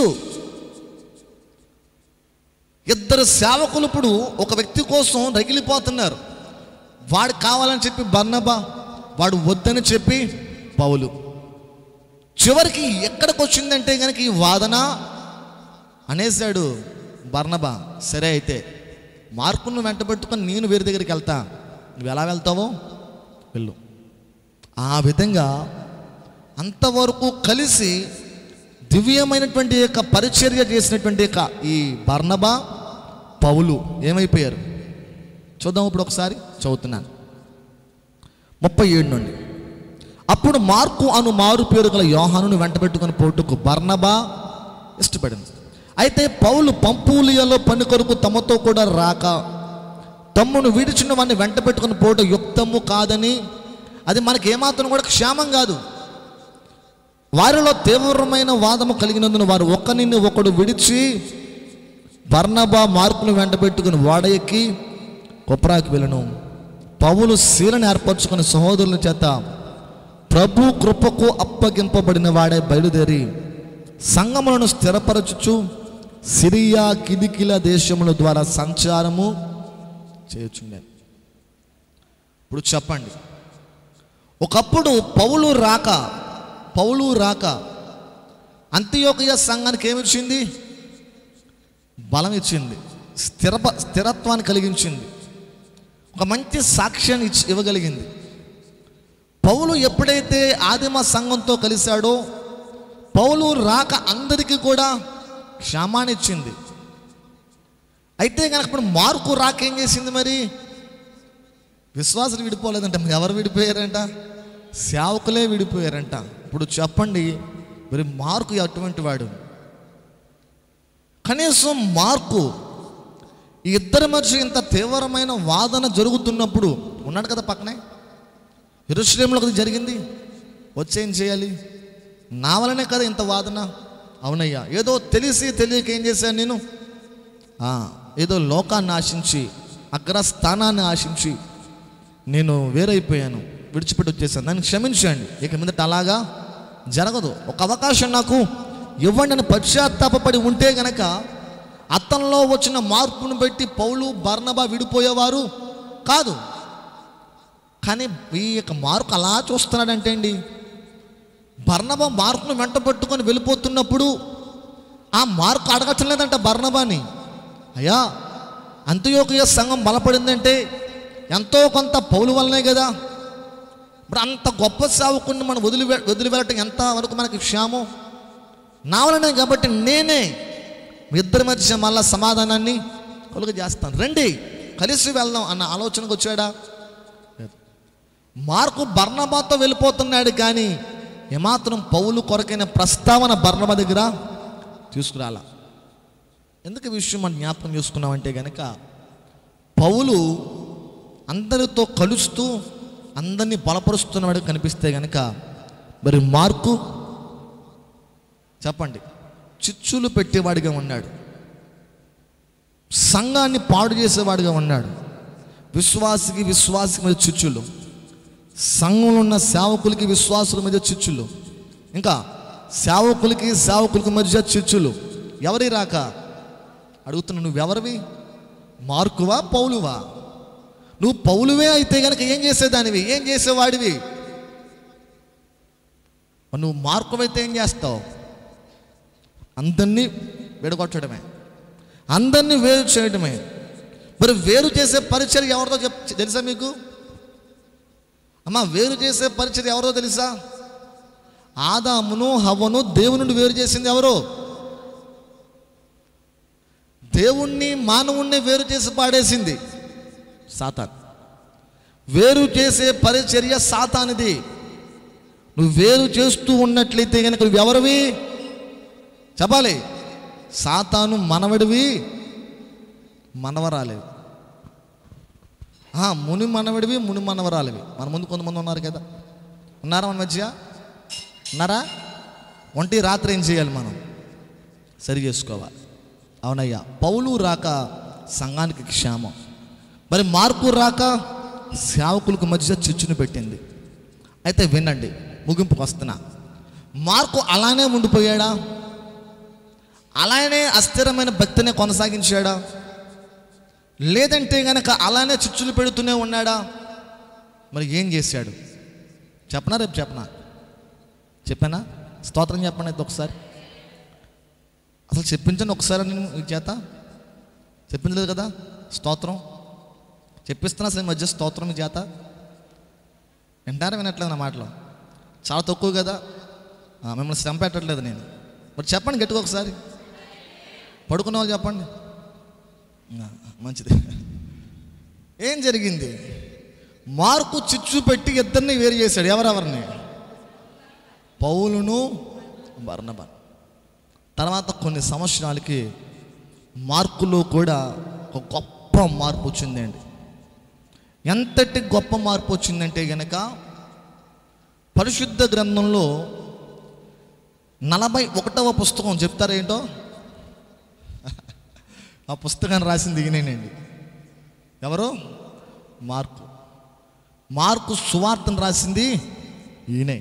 ఇద్దరు సేవకులు ఇప్పుడు ఒక వ్యక్తి కోసం రగిలిపోతున్నారు వాడు కావాలని చెప్పి బర్నబా వాడు వద్దని చెప్పి పౌలు చివరికి ఎక్కడికి వచ్చిందంటే కనుక ఈ వాదన అనేసాడు బర్నబా సరే అయితే మార్కును వెంట పెట్టుకొని నేను వేరే దగ్గరికి వెళ్తా నువ్వు ఎలా వెళ్తావో వెళ్ళు ఆ విధంగా అంతవరకు కలిసి దివ్యమైనటువంటి యొక్క పరిచర్య చేసినటువంటి యొక్క ఈ బర్నబా పౌలు ఏమైపోయారు చూద్దాం ఇప్పుడు ఒకసారి చదువుతున్నాను ముప్పై ఏడు నుండి అప్పుడు మార్కు అను మారు పేరు గల యోహానుని వెంట పెట్టుకుని పోటుకు బర్నబా ఇష్టపడింది అయితే పౌలు పంపూలియలో పని కొరకు తమతో కూడా రాక తమ్మును విడిచిన వాడిని వెంట పెట్టుకుని పోటు యుక్తము కాదని అది మనకి ఏమాత్రం కూడా క్షేమం కాదు వారిలో తీవ్రమైన వాదము కలిగినందున వారు ఒకరిని ఒకడు విడిచి బర్నబా మార్కును వెంట పెట్టుకుని ఓడ ఎక్కి కొప్రాకి వెళ్ళను పౌలు శీలను ఏర్పరచుకుని సహోదరుల చేత ప్రభు కృపకు అప్పగింపబడిన వాడే బయలుదేరి సంగములను స్థిరపరచుచు సిరియా కిదికిల దేశముల ద్వారా సంచారము చేయుచుండేది ఇప్పుడు చెప్పండి ఒకప్పుడు పౌలు రాక పౌలు రాక అంత్యోకయ సంఘానికి ఏమిచ్చింది బలం ఇచ్చింది స్థిర స్థిరత్వాన్ని కలిగించింది ఒక మంచి సాక్ష్యాన్ని ఇచ్చి ఇవ్వగలిగింది పౌలు ఎప్పుడైతే ఆదిమ సంఘంతో కలిశాడో పౌలు రాక అందరికీ కూడా క్షమాన్ని ఇచ్చింది అయితే కనుక ఇప్పుడు మార్కు రాక ఏం చేసింది మరి విశ్వాసులు విడిపోలేదంట మరి ఎవరు విడిపోయారంట సేవకులే విడిపోయారంట ఇప్పుడు చెప్పండి మరి మార్కు అటువంటి వాడు కనీసం మార్కు ఈ ఇద్దరి మధ్య ఇంత తీవ్రమైన వాదన జరుగుతున్నప్పుడు ఉన్నాడు కదా పక్కనే ఎరుశ్లేములో కదా జరిగింది వచ్చేం చేయాలి నా వలనే కదా ఇంత వాదన అవునయ్యా ఏదో తెలిసి తెలియక ఏం చేశాను నేను ఆ, ఏదో లోకాన్ని ఆశించి అగ్రస్థానాన్ని ఆశించి నేను వేరైపోయాను విడిచిపెట్టి వచ్చేసాను నన్ను క్షమించండి ఇక మీదట అలాగా జరగదు ఒక అవకాశం నాకు ఇవ్వండి అని పశ్చాత్తాపడి ఉంటే గనక అతనిలో వచ్చిన మార్పును బట్టి పౌలు బర్నబా విడిపోయేవారు కాదు కానీ ఈ యొక్క మార్కు అలా చూస్తున్నాడంటే అండి బర్నబా మార్కును వెంట పట్టుకొని వెళ్ళిపోతున్నప్పుడు ఆ మార్కు అడగటం లేదంట బర్నబాని అయ్యా అంత్యోకయ సంఘం బలపడిందంటే ఎంతో కొంత పౌలు వల్లనే కదా మరి అంత గొప్ప సేవకుని మనం వదిలి వదిలి వెళ్ళటం ఎంత వరకు మనకి క్షేమం నా వలనే కాబట్టి నేనే మీ ఇద్దరి మధ్య మళ్ళా సమాధానాన్ని కలుగ చేస్తాను రండి కలిసి వెళ్దాం అన్న ఆలోచనకు వచ్చాడా లేదు. మార్కు బర్ణబాతో వెళ్ళిపోతున్నాడు కానీ ఏమాత్రం పౌలు కొరకైన ప్రస్తావన బర్ణబ దగ్గర తీసుకురాలా ఎందుకు ఈ విషయం మనం జ్ఞాపకం చేసుకున్నామంటే కనుక పౌలు అందరితో కలుస్తూ అందరినీ బలపరుస్తున్నవాడు కనిపిస్తే కనుక మరి మార్కు చెప్పండి చిచ్చులు పెట్టేవాడిగా ఉన్నాడు సంఘాన్ని పాడు చేసేవాడిగా ఉన్నాడు విశ్వాసికి విశ్వాసికి మీద చిచ్చులు సంఘంలో ఉన్న సేవకులకి విశ్వాసుల మధ్య చిచ్చులు ఇంకా సేవకులకి సేవకులకి మధ్య చిచ్చులు ఎవరి రాక అడుగుతున్నా నువ్వెవరివి మార్కువా పౌలువా నువ్వు పౌలువే అయితే కనుక ఏం చేసేదానివి ఏం చేసేవాడివి మరి నువ్వు మార్కువైతే ఏం చేస్తావు అందరినీ విడగొట్టడమే అందరినీ వేరు చేయడమే మరి వేరు చేసే పరిచయం ఎవరితో చెప్ తెలుసా మీకు అమ్మా వేరు చేసే పరిచయం ఎవరో తెలుసా ఆదామును హవ్వను దేవుని నుండి వేరు చేసింది ఎవరు దేవుణ్ణి మానవుణ్ణి వేరు చేసి పాడేసింది సాతాన్ వేరు చేసే పరిచర్య సాతానిది నువ్వు వేరు చేస్తూ ఉన్నట్లయితే కనుక నువ్వు ఎవరివి చెప్పాలి సాతాను మనవడివి మనవరాలివి ఆ, ముని మనవడివి ముని మనవరాలివి మన ముందు కొంతమంది ఉన్నారు కదా ఉన్నారా మన మధ్య ఉన్నారా ఒంటి రాత్రి ఏం చేయాలి మనం సరి చేసుకోవాలి అవునయ్యా పౌలు రాక సంఘానికి క్షేమం మరి మార్పు రాక సేవకులకు మధ్య చిచ్చును పెట్టింది అయితే వినండి ముగింపుకు వస్తున్నా మార్కు అలానే ఉండిపోయాడా అలానే అస్థిరమైన భక్తిని కొనసాగించాడా లేదంటే గనక అలానే చిచ్చులు పెడుతూనే ఉన్నాడా మరి ఏం చేశాడు చెప్పనా రేపు చెప్పనా చెప్పానా స్తోత్రం చెప్పండి అయితే ఒకసారి అసలు చెప్పించండి ఒకసారి నేను ఈ చేత చెప్పించలేదు కదా స్తోత్రం చెప్పిస్తున్నా అసలు ఈ మధ్య స్తోత్రం ఈ చేత వింటారా వినట్లేదు నా మాటలు చాలా తక్కువ కదా ఆ, మిమ్మల్ని శ్రమ పెట్టట్లేదు నేను మరి చెప్పండి గట్టిగా ఒకసారి పడుకున్న వాళ్ళు చెప్పండి ఆ, మంచిది ఏం జరిగింది మార్కు చిచ్చు పెట్టి ఇద్దరిని వేరు చేశాడు ఎవరెవరిని పౌలును బర్నబా తర్వాత కొన్ని సంవత్సరాలకి మార్కులో కూడా ఒక గొప్ప మార్పు వచ్చిందండి ఎంతటి గొప్ప మార్పు వచ్చిందంటే గనక పరిశుద్ధ గ్రంథంలో నలభై ఒకటవ పుస్తకం చెప్తారేంటో ఆ పుస్తకాన్ని రాసింది ఈయనేనండి ఎవరు మార్కు మార్కు సువార్తను రాసింది ఈయనే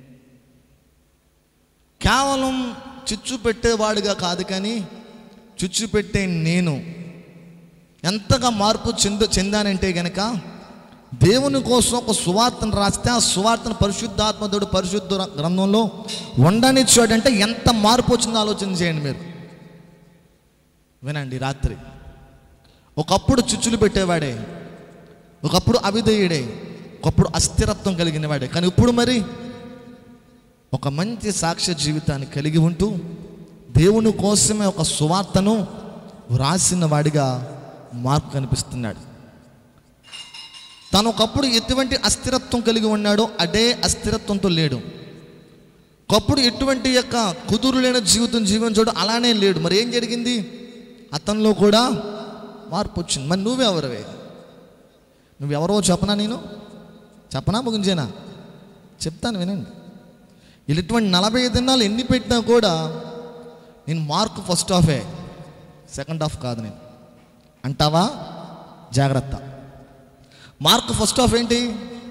కేవలం చిచ్చు పెట్టేవాడిగా కాదు కానీ చిచ్చు పెట్టే నేను ఎంతగా మార్పు చెంద చెందానంటే గనక దేవుని కోసం ఒక సువార్తను రాస్తే ఆ సువార్తను పరిశుద్ధాత్మదుడు పరిశుద్ధ గ్రంథంలో ఉండనిచ్చాడంటే ఎంత మార్పు వచ్చిందో ఆలోచన చేయండి మీరు వినండి రాత్రి ఒకప్పుడు చిచ్చులు పెట్టేవాడే ఒకప్పుడు అవిధేయుడే ఒకప్పుడు అస్థిరత్వం కలిగిన వాడే కానీ ఇప్పుడు మరి ఒక మంచి సాక్ష్య జీవితాన్ని కలిగి ఉంటూ దేవుని కోసమే ఒక సువార్తను వ్రాసిన వాడిగా మార్పు కనిపిస్తున్నాడు తను ఒకప్పుడు ఎటువంటి అస్థిరత్వం కలిగి ఉన్నాడో అదే అస్థిరత్వంతో లేడు ఒకప్పుడు ఎటువంటి యొక్క కుదురు లేని జీవితం జీవించాడు అలానే లేడు మరి ఏం జరిగింది అతనిలో కూడా మార్పు వచ్చింది మరి నువ్వెవరవే నువ్వెవరో చెప్పనా నేను చెప్పనా ముగించేనా చెప్తాను వినండి వీళ్ళు ఇటువంటి నలభై ఐదు దినాలు ఎన్ని పెట్టినా కూడా నేను మార్క్ ఫస్ట్ హాఫే సెకండ్ హాఫ్ కాదు నేను అంటావా జాగ్రత్త మార్క్ ఫస్ట్ హాఫ్ ఏంటి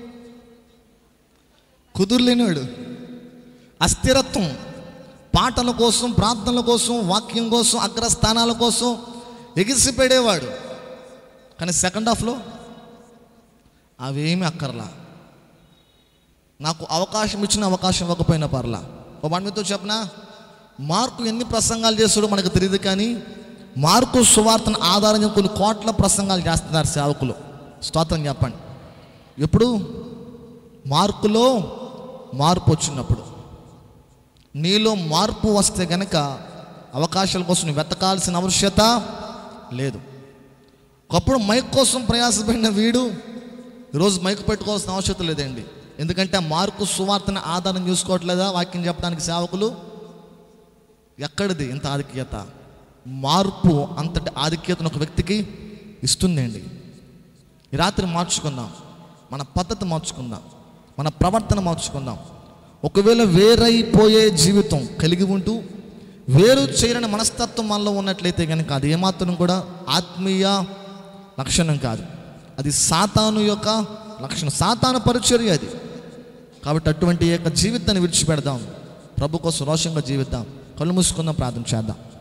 కుదురులేనివాడు అస్థిరత్వం పాటల కోసం ప్రార్థనల కోసం వాక్యం కోసం అగ్రస్థానాల కోసం ఎగిసిపడేవాడు కానీ సెకండ్ హాఫ్లో అవేమీ అక్కర్లా నాకు అవకాశం ఇచ్చిన అవకాశం ఇవ్వకపోయినా పర్లా ఒక మాట మీతో చెప్పనా మార్కు ఎన్ని ప్రసంగాలు చేస్తాడో మనకు తెలియదు కానీ మార్కు సువార్తను ఆధారంగా కొన్ని కోట్ల ప్రసంగాలు చేస్తున్నారు సేవకులు స్తోత్రం చెప్పండి ఎప్పుడు మార్కులో మార్పు వచ్చినప్పుడు నీలో మార్పు వస్తే గనక అవకాశాల కోసం నువ్వు వెతకాల్సిన ఆవశ్యకత లేదు ఒకప్పుడు మైక్ కోసం ప్రయాసపడిన వీడు ఈరోజు మైక్ పెట్టుకోవాల్సిన అవసరం లేదండి ఎందుకంటే ఆ మార్కు సువార్తను ఆధారం చూసుకోవట్లేదా వాక్యం చెప్పడానికి సేవకులు ఎక్కడిది ఇంత ఆధిక్యత మార్పు అంతటి ఆధిక్యతను ఒక వ్యక్తికి ఇస్తుందండి ఈ రాత్రి మార్చుకుందాం మన పద్ధతి మార్చుకుందాం మన ప్రవర్తన మార్చుకుందాం ఒకవేళ వేరైపోయే జీవితం కలిగి ఉంటూ వేరు చేయని మనస్తత్వం మనలో ఉన్నట్లయితే కనుక అది ఏమాత్రం కూడా ఆత్మీయ లక్షణం కాదు అది సాతాను యొక్క లక్షణం సాతాను పరిచర్య అది కాబట్టి అటువంటి యొక్క జీవితాన్ని విడిచిపెడదాం ప్రభు కోసం రోషంగా జీవిద్దాం కళ్ళు మూసుకుందాం ప్రార్థన చేద్దాం